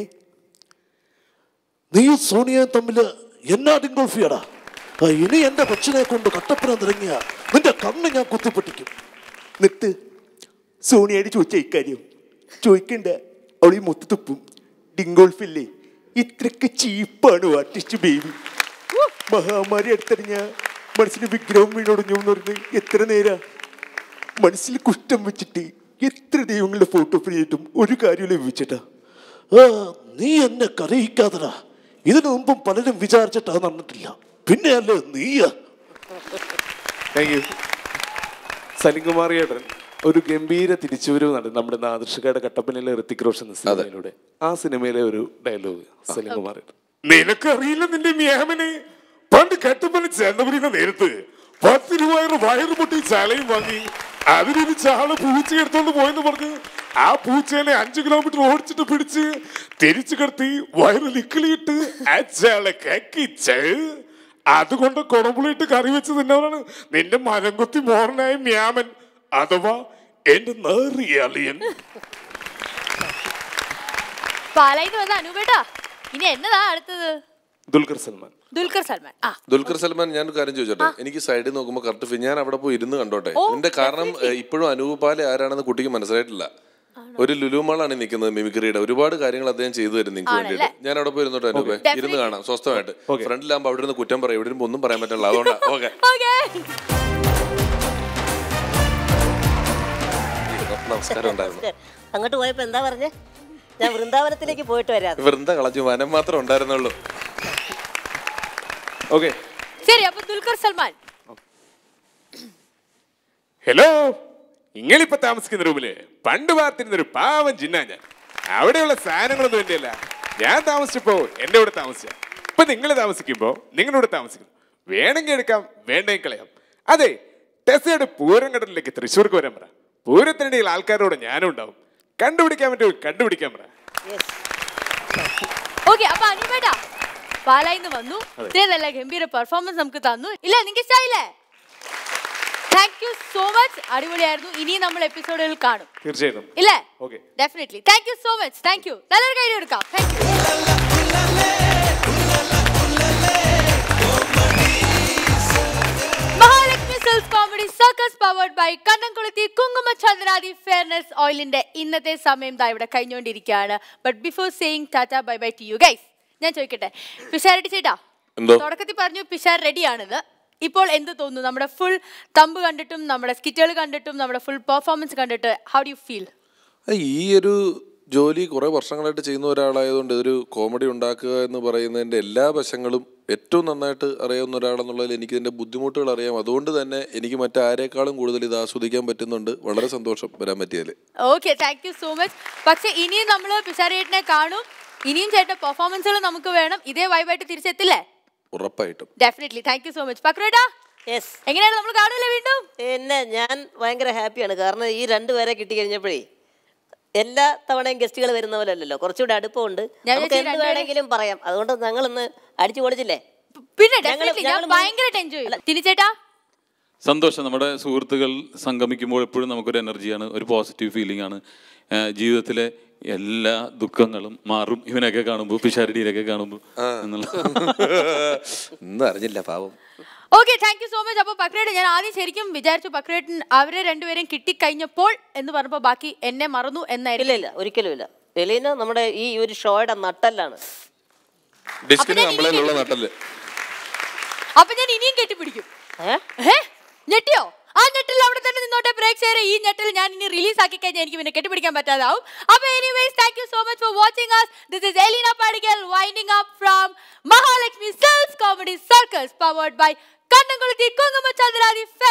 നീ സോണിയയും തമ്മിൽ എന്നാ ഡിങ്കോൾഫിയടാ ആ, ഇനി എന്റെ കൊച്ചിനെ കൊണ്ട് കട്ടപ്പുറം തിറങ്ങിയ നിന്റെ കണ്ണ് ഞാൻ കുത്തിപ്പൊട്ടിക്കും നിർത്ത് സോണിയോട് ചോദിച്ച ഇക്കാര്യം ചോദിക്കണ്ട അവൾ ഈ മൊത്ത തുപ്പും ഡിങ്കോൾഫില്ലേ ഇത്രക്ക് ചീപ്പാണ് ആർട്ടിസ്റ്റ് ബേബി മഹാമാരി അടുത്തറിഞ്ഞ മനസ്സിൽ വിഗ്രഹം വീണൊടിഞ്ഞു എന്ന് പറഞ്ഞ് എത്ര നേരാ മനസ്സിൽ കുഷ്ടം വെച്ചിട്ട് എത്ര ദൈവങ്ങളുടെ ഫോട്ടോ ഫ്രീ ആയിട്ടും ഒരു കാര്യമില്ല വിവരിച്ചിട്ടാ ആ, നീ എന്നെ കരയിക്കാതടാ ഇതിനു മുമ്പും പലരും വിചാരിച്ചിട്ട് അത് നടന്നിട്ടില്ല പിന്നെയല്ലേ നീയാ താങ്ക് യു സലിംകുമാർ ഏട്ടൻ ഒരു ഗംഭീര തിരിച്ചുവരവ് നടന്നു നമ്മുടെ നാദൃശകയുടെ കട്ടപ്പനയിലെ ഋത്തിക് റോഷൻ എന്ന സിനിമയിലൂടെ ആ സിനിമയിലെ ഒരു ഡയലോഗ് സലിംകുമാർ ഏട്ടൻ നിനക്കറിയില്ല നിന്റെ മ്യാമന് പണ്ട് കെട്ടുമ്പലി ചെന്നവരുന്ന നേരത്ത് പത്ത് രൂപയുടെ വയറ് പൊട്ടി ചലയും വാങ്ങി അതിനൊരു ചാള പൂച്ച എടുത്തോണ്ട് പോയെന്ന് പറഞ്ഞ് ആ പൂച്ചേനെ അഞ്ചു കിലോമീറ്റർ ഓടിച്ചിട്ട് പിടിച്ച് തിരിച്ചു കിടത്തി വയറ് ലിക്കിളിയിട്ട് ആ ചാള കക്കിച്ച് അതുകൊണ്ട് കുടമ്പുളിയിട്ട് കറി വെച്ച് തിന്നവരാണ് നിന്റെ മരം കൊത്തി മോറനായ മ്യാമൻ അഥവാ എന്റെ നേറിയ അളിയൻ പാലായിന്ന് വന്ന അനൂപേട്ടാ ഇനി എന്നതാ അടുത്തത് ദുൽഖർ സൽമാൻ ദുൽഖർ സൽമാൻ ആ ദുൽഖർ സൽമാൻ ഞാൻ ഒരു കാര്യം ചോദിച്ചോട്ടെ എനിക്ക് സൈഡിൽ നോക്കുമ്പോൾ കറക്റ്റ് ഞാൻ അവിടെ പോയി ഇരുന്ന് കണ്ടോട്ടെ എന്റെ കാരണം ഏഹ്, ഇപ്പോഴും അനൂപ് പാലെ ആരാണെന്ന് കുട്ടിക്ക് മനസ്സിലായിട്ടില്ല ഒരു ലുലുമാളാണ് ഈ നിൽക്കുന്നത് മിമിക്രിയുടെ ഒരുപാട് കാര്യങ്ങൾ അദ്ദേഹം ചെയ്തു തരും നിങ്ങൾക്ക് വേണ്ടിയിട്ട് ഞാൻ അവിടെ പോയി ഇരുന്നോട്ടെ അനൂപേ ഇരുന്ന് കാണാം സ്വസ്ഥമായിട്ട് ഫ്രണ്ടിലാകുമ്പോൾ അവിടെ ഇരുന്ന് കുറ്റം പറയും ഇവിടെ ഇരുന്ന് ഒന്നും പറയാൻ പറ്റില്ല അതുകൊണ്ടാ ഓക്കെ നമസ്കാരം ഉണ്ടായിരുന്നു അങ്ങോട്ട് പോയപ്പോ എന്താ പറഞ്ഞേ ഞാൻ വൃന്ദാവനത്തിലേക്ക് പോയിട്ട് വരാം വൃന്ദ കളഞ്ഞു വനം മാത്രം ഉണ്ടായിരുന്നുള്ളൂ ഓക്കെ ശരി അപ്പൊ ദുൽഖർ സൽമാൻ ഹലോ നിങ്ങളിപ്പോ താമസിക്കുന്ന റൂമില് പണ്ട് പാർത്തിരുന്ന ഒരു പാവം ജിന്നാ ഞാൻ അവിടെയുള്ള സാധനങ്ങളൊന്നും എൻ്റെ അല്ല ഞാൻ താമസിച്ചപ്പോ എന്റെ കൂടെ താമസിച്ച ഇപ്പൊ നിങ്ങൾ താമസിക്കുമ്പോ നിങ്ങളുടെ കൂടെ താമസിക്കുന്നു വേണമെങ്കിൽ എടുക്കാം വേണ്ടെങ്കിൽ കളയാം അതെ ടെസയുടെ പൂരം കടലിലേക്ക് തൃശ്ശൂർക്ക് വരാൻ പറ പൂരത്തിനിടയിൽ ആൾക്കാരോട് ഞാനും ഉണ്ടാവും കണ്ടുപിടിക്കാൻ പറ്റുമോ കണ്ടുപിടിക്കാൻ പറ ഓക്കെ അപ്പൊ അനൂപേട്ടാ പാലായിന്ന് വന്നു അതെ. ഇത്രയും നല്ല ഗംഭീര പെർഫോമൻസ് നമുക്ക് തന്നു ഇല്ല നിങ്ങൾക്ക് ഇഷ്ടമായില്ലേ താങ്ക് യു സോ മച്ച് അടിപൊളിയായിരുന്നു ഇനി നമ്മൾ എപ്പിസോഡുകൾ കാണും തീർച്ചയായിട്ടും ഇല്ലേ okay definitely thank you so much thank you നല്ലൊരു കാര്യം എടുക്കാം thank you Mahalakshmi Silks comedy circus powered by Kandamkulathy Kumkuma Chandradi fairness ഓയിലിന്റെ ഇന്നത്തെ സമയം ദാ ഇവിടെ കഴിഞ്ഞുകൊണ്ടിരിക്കുകയാണ് but before saying tata bye bye to you guys ഞാൻ ചോദിക്കട്ടെ പിഷാരടി ചേട്ടാ എന്തോ? തുടക്കത്തിൽ പറഞ്ഞു പിഷാർ റെഡിയാണെന്ന് ഇപ്പോൾ എന്ത് തോന്നുന്നു നമ്മുടെ ഫുൾ തമ്പ് കണ്ടിട്ടും നമ്മുടെ സ്കിറ്റുകൾ കണ്ടിട്ടും നമ്മുടെ ഫുൾ പെർഫോമൻസ് കണ്ടിട്ട് ഹൗ ഡു യു ഫീൽ ഈ ഒരു ജോലി കുറെ വർഷങ്ങളായിട്ട് ചെയ്യുന്ന ഒരാളായതുകൊണ്ട് ഒരു കോമഡി ഉണ്ടാക്കുക എന്ന് പറയുന്നതിന്റെ എല്ലാ വശങ്ങളും ഏറ്റവും നന്നായിട്ട് അറിയാവുന്ന ഒരാളെന്നുള്ളതിൽ എനിക്ക് ഇതിന്റെ ബുദ്ധിമുട്ടുകൾ അറിയാം അതുകൊണ്ട് തന്നെ എനിക്ക് മറ്റാരേക്കാളും കൂടുതൽ ഇത് ആസ്വദിക്കാൻ പറ്റുന്നുണ്ട് വളരെ സന്തോഷം വരാൻ പറ്റിയതിൽ okay thank you so much പക്ഷെ ഇനിയും നമ്മൾ പിഷാരേട്ടനെ കാണും ഇനിയും ചേട്ടൻ പെർഫോമൻസുകൾ നമുക്ക് വേണം ഇതേ വൈബായിട്ട് തിരിച്ചെത്തില്ലേ ഉറപ്പായിട്ടും definitely thank you so much പക്രേട്ടാ യെസ് എങ്ങനെയാണ് നമ്മൾ കാണൂലേ വീണ്ടും എന്നെ ഞാൻ ഭയങ്കര ഹാപ്പിയാണ് കാരണം ഈ രണ്ടുപേരെ കിട്ടി കഴിഞ്ഞപ്പോഴേ എല്ലാ തവണയും ഗസ്റ്റുകൾ വരുന്ന പോലെ അല്ലല്ലോ കുറച്ചുകൂടെ അടുപ്പമുണ്ട് ഞാൻ നമുക്ക് വിചാരിച്ചു എന്ത് രണ്ടുപേരെ- വേണമെങ്കിലും പറയാം അതുകൊണ്ട് ഞങ്ങൾ ഇന്ന് അടിച്ചു പൊളിച്ചില്ലേ പിന്നെ ഞങ്ങള് ഡെഫിനറ്റ്ലി ഞാൻ ഞങ്ങള് ഭയങ്കരമായിട്ട് എൻജോയ് ചെയ്യും തിരിച്ചേട്ടാ സന്തോഷം നമ്മുടെ സുഹൃത്തുക്കൾ സംഗമിക്കുമ്പോൾ എപ്പോഴും നമുക്കൊരു എനർജിയാണ് ഒരു പോസിറ്റീവ് ഫീലിംഗ് ആണ് ഏഹ് ജീവിതത്തിലെ എല്ലാ ദുഃഖങ്ങളും മാറും ഇവനൊക്കെ കാണുമ്പോൾ പിഷാരടിയിലൊക്കെ കാണുമ്പോൾ എന്നുള്ള ഒന്നും അറിഞ്ഞില്ല പാവം okay thank you so much അപ്പോൾ പക്രേട്ട് ഞാൻ ആദ്യം ശരിക്കും വിചാരിച്ചു പക്രേട്ടൻ അവരെ രണ്ടുപേരെയും കിട്ടിക്കഴിഞ്ഞപ്പോൾ എന്ന് പറഞ്ഞപ്പോൾ ബാക്കി എന്നെ മറന്നു എന്നായിരുന്നു ഇല്ല ഇല്ല ഒരിക്കലും ഇല്ല എലീന നമ്മുടെ ഈ ഒരു ഷോയുടെ നട്ടല്ലാണ് ഡിസ്കിന് കംപ്ലൈന്റ് നട്ടല് അപ്പൊ ഞാൻ ഇനിയും കെട്ടിപ്പിടിക്കും ഏ? ഞെട്ടിയോ ആ ഞെട്ടിൽ അവിടെ തന്നെ നിന്നോട്ടെ പ്രേക്ഷകരെ ഈ ഞെട്ടിൽ ഞാൻ ഇനി റിലീസ് ആക്കി കഴിഞ്ഞാൽ എനിക്ക് പിന്നെ കെട്ടിപ്പിടിക്കാൻ പറ്റാതാവും അപ്പൊ anyways thank you so much for watching us this is Elina Padikkal winding up from Mahalakshmi Silks comedy circus powered by Kandamkulathy Kumkuma ചന്ദ്രാദി